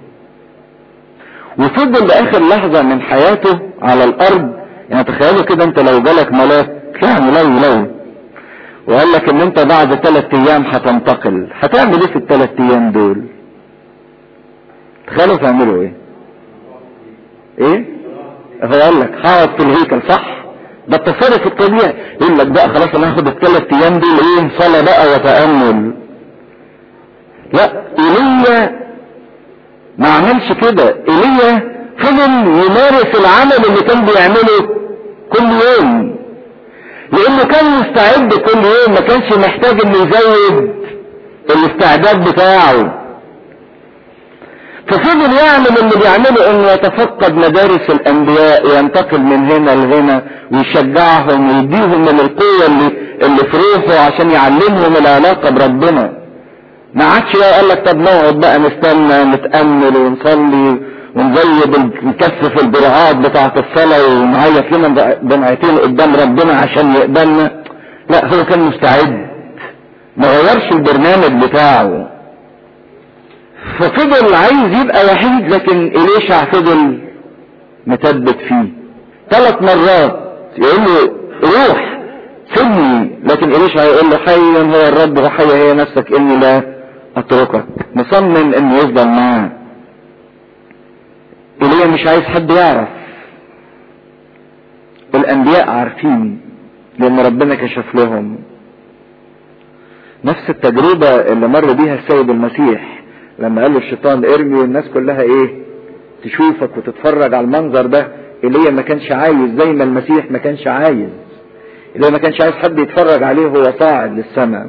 وفضل لاخر لحظة من حياته على الارض يعني تخيلوا كده انت لو جالك ملاك يعني لو لو وقال لك ان انت بعد ثلاث ايام هتنتقل هتعمل ايه في الثلاث ايام دول تخيلوا تعملوا ايه ايه هو قال لك هقعد في الهيكل صح ده التصرف الطبيعي يقول لك بقى خلاص انا هاخد الثلاث ايام دول ايه صلاة بقى وتأمل لا ايليا ما عملش كده ايليا فضل يمارس العمل اللي كان بيعمله كل يوم لانه كان مستعد كل يوم ما كانش محتاج انه يزود الاستعداد بتاعه ففضل يعمل اللي بيعمله انه يتفقد مدارس الانبياء وينتقل من هنا لهنا ويشجعهم ويديهم من القوه اللي اللي في روحه عشان يعلمهم العلاقه بربنا ما عادش قال لك طب نقعد بقى نستنى نتامل ونصلي ونزود نكثف البرعات بتاعه الصلاه ونعيط لنا دمعتين قدام ربنا عشان يقبلنا لا هو كان مستعد ما غيرش البرنامج بتاعه ففضل عايز يبقى وحيد لكن إليشع فضل متبت فيه ثلاث مرات يقول له روح سيبني لكن إليشع يقول له حي هو الرب وحي هي نفسك إني لا أتركك مصمم إنه يفضل معاه إيليا مش عايز حد يعرف الأنبياء عارفين لأن ربنا كشف لهم نفس التجربة اللي مر بيها السيد المسيح لما قال له الشيطان ارمي والناس كلها ايه تشوفك وتتفرج على المنظر ده ايليا ما كانش عايز زي ما المسيح ما كانش عايز ايليا ما كانش عايز حد يتفرج عليه وهو صاعد للسماء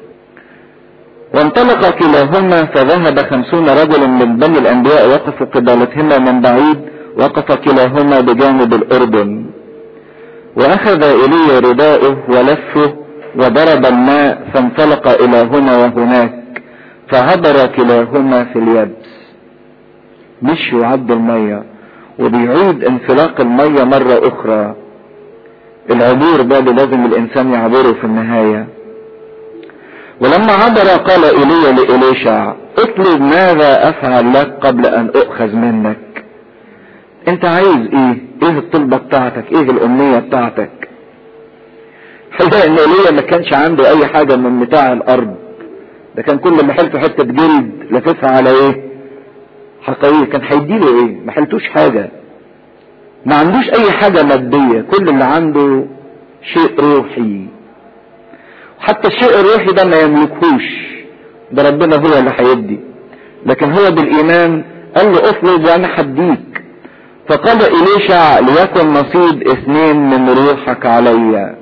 وانطلق كلاهما فذهب خمسون رجلا من بني الانبياء وقفوا قبالتهما من بعيد وقف كلاهما بجانب الاردن واخذ ايليا رداءه ولفه وضرب الماء فانطلق الى هنا وهناك فعبر كلاهما في اليبس مشي وعد المية وبيعود انفلاق المية مرة اخرى العبور ده اللي لازم الانسان يعبره في النهاية ولما عبر قال ايليا لإليشع اطلب ماذا افعل لك قبل ان اؤخذ منك انت عايز ايه ايه الطلبة بتاعتك ايه الامنية بتاعتك حقيقة ان ايليا ما كانش عنده اي حاجة من متاع الارض ده كان كل ما حلته حتة جلد لففها على ايه حقيقية كان هيديله ايه ما حلتوش حاجة ما عندوش اي حاجة مادية كل اللي عنده شيء روحي حتى الشيء الروحي ده ما يملكهوش ده ربنا هو اللي هيدي لكن هو بالايمان قال له اطلب وانا هديك فقال إليشع ليكن نصيب اثنين من روحك عليّ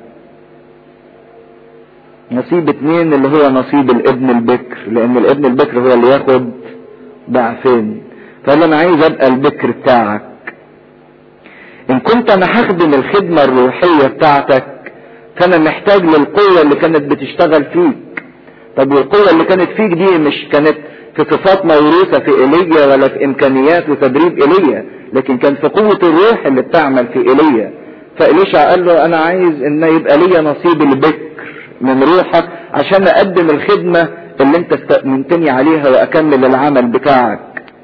نصيب اتنين اللي هو نصيب الابن البكر لان الابن البكر هو اللي ياخد ضعفين فقال انا عايز ابقى البكر بتاعك ان كنت انا هخدم الخدمة الروحية بتاعتك فانا محتاج للقوة اللي كانت بتشتغل فيك طب والقوة اللي كانت فيك دي مش كانت في صفات موروثة في ايليا ولا في امكانيات وتدريب ايليا لكن كان في قوة الروح اللي بتعمل في ايليا فإليشع قال له انا عايز ان يبقى ليا نصيب البكر من روحك عشان اقدم الخدمة اللي انت استأمنتني عليها واكمل العمل بتاعك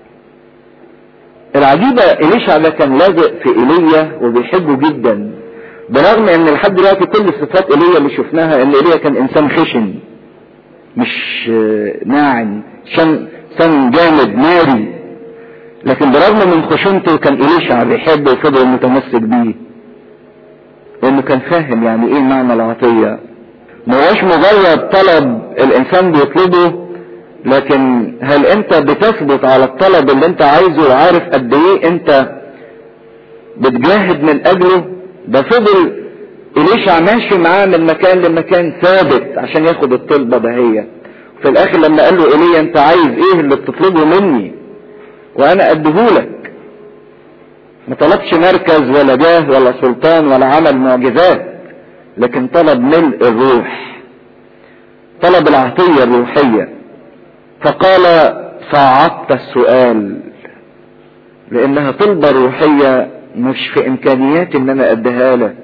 العجيبة إليشع ده كان لازق في ايليا وبيحبه جدا برغم ان لحد دلوقتي كل صفات ايليا اللي شفناها ان ايليا كان انسان خشن مش ناعم شن انسان جامد ناري لكن برغم من خشونته كان إليشع بيحبه وفضل متمسك بيه لانه كان فاهم يعني ايه معنى العطيه ما هوش مجرد طلب الانسان بيطلبه لكن هل انت بتثبت على الطلب اللي انت عايزه وعارف قد ايه انت بتجاهد من اجله ده فضل إليشع ماشي معاه من مكان لمكان ثابت عشان ياخد الطلبة دهية في الاخر لما قال له ايليا انت عايز ايه اللي بتطلبه مني وانا اديهولك ما طلبش مركز ولا جاه ولا سلطان ولا عمل معجزات لكن طلب ملء الروح طلب العطية الروحية فقال صعدت السؤال لانها طلبة روحية مش في امكانياتي ان انا اديها لك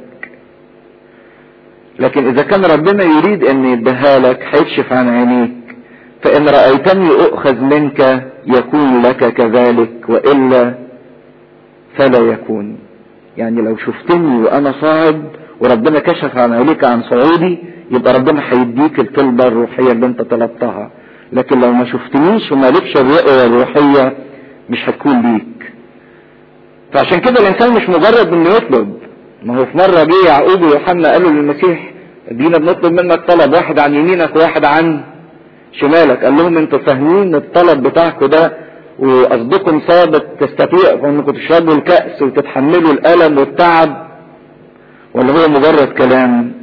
لكن اذا كان ربنا يريد ان يديها لك هيكشف عن عينيك فان رأيتني اؤخذ منك يكون لك كذلك والا فلا يكون يعني لو شفتني وانا صاعد وربنا كشف عن عينيك عن صعودي يبقى ربنا هيديك الطلبة الروحية اللي انت طلبتها لكن لو ما شفتنيش ومالكش الرؤية الروحية مش هتكون ليك فعشان كده الانسان مش مجرد انه يطلب ما هو في مرة جه يعقوب ويوحنا قالوا للمسيح ادينا بنطلب منك طلب واحد عن يمينك وواحد عن شمالك قال لهم انتوا فاهمين الطلب بتاعكم ده وقصدكم ثابت تستطيع انكم تشربوا الكأس وتتحملوا الألم والتعب ولا هو مجرد كلام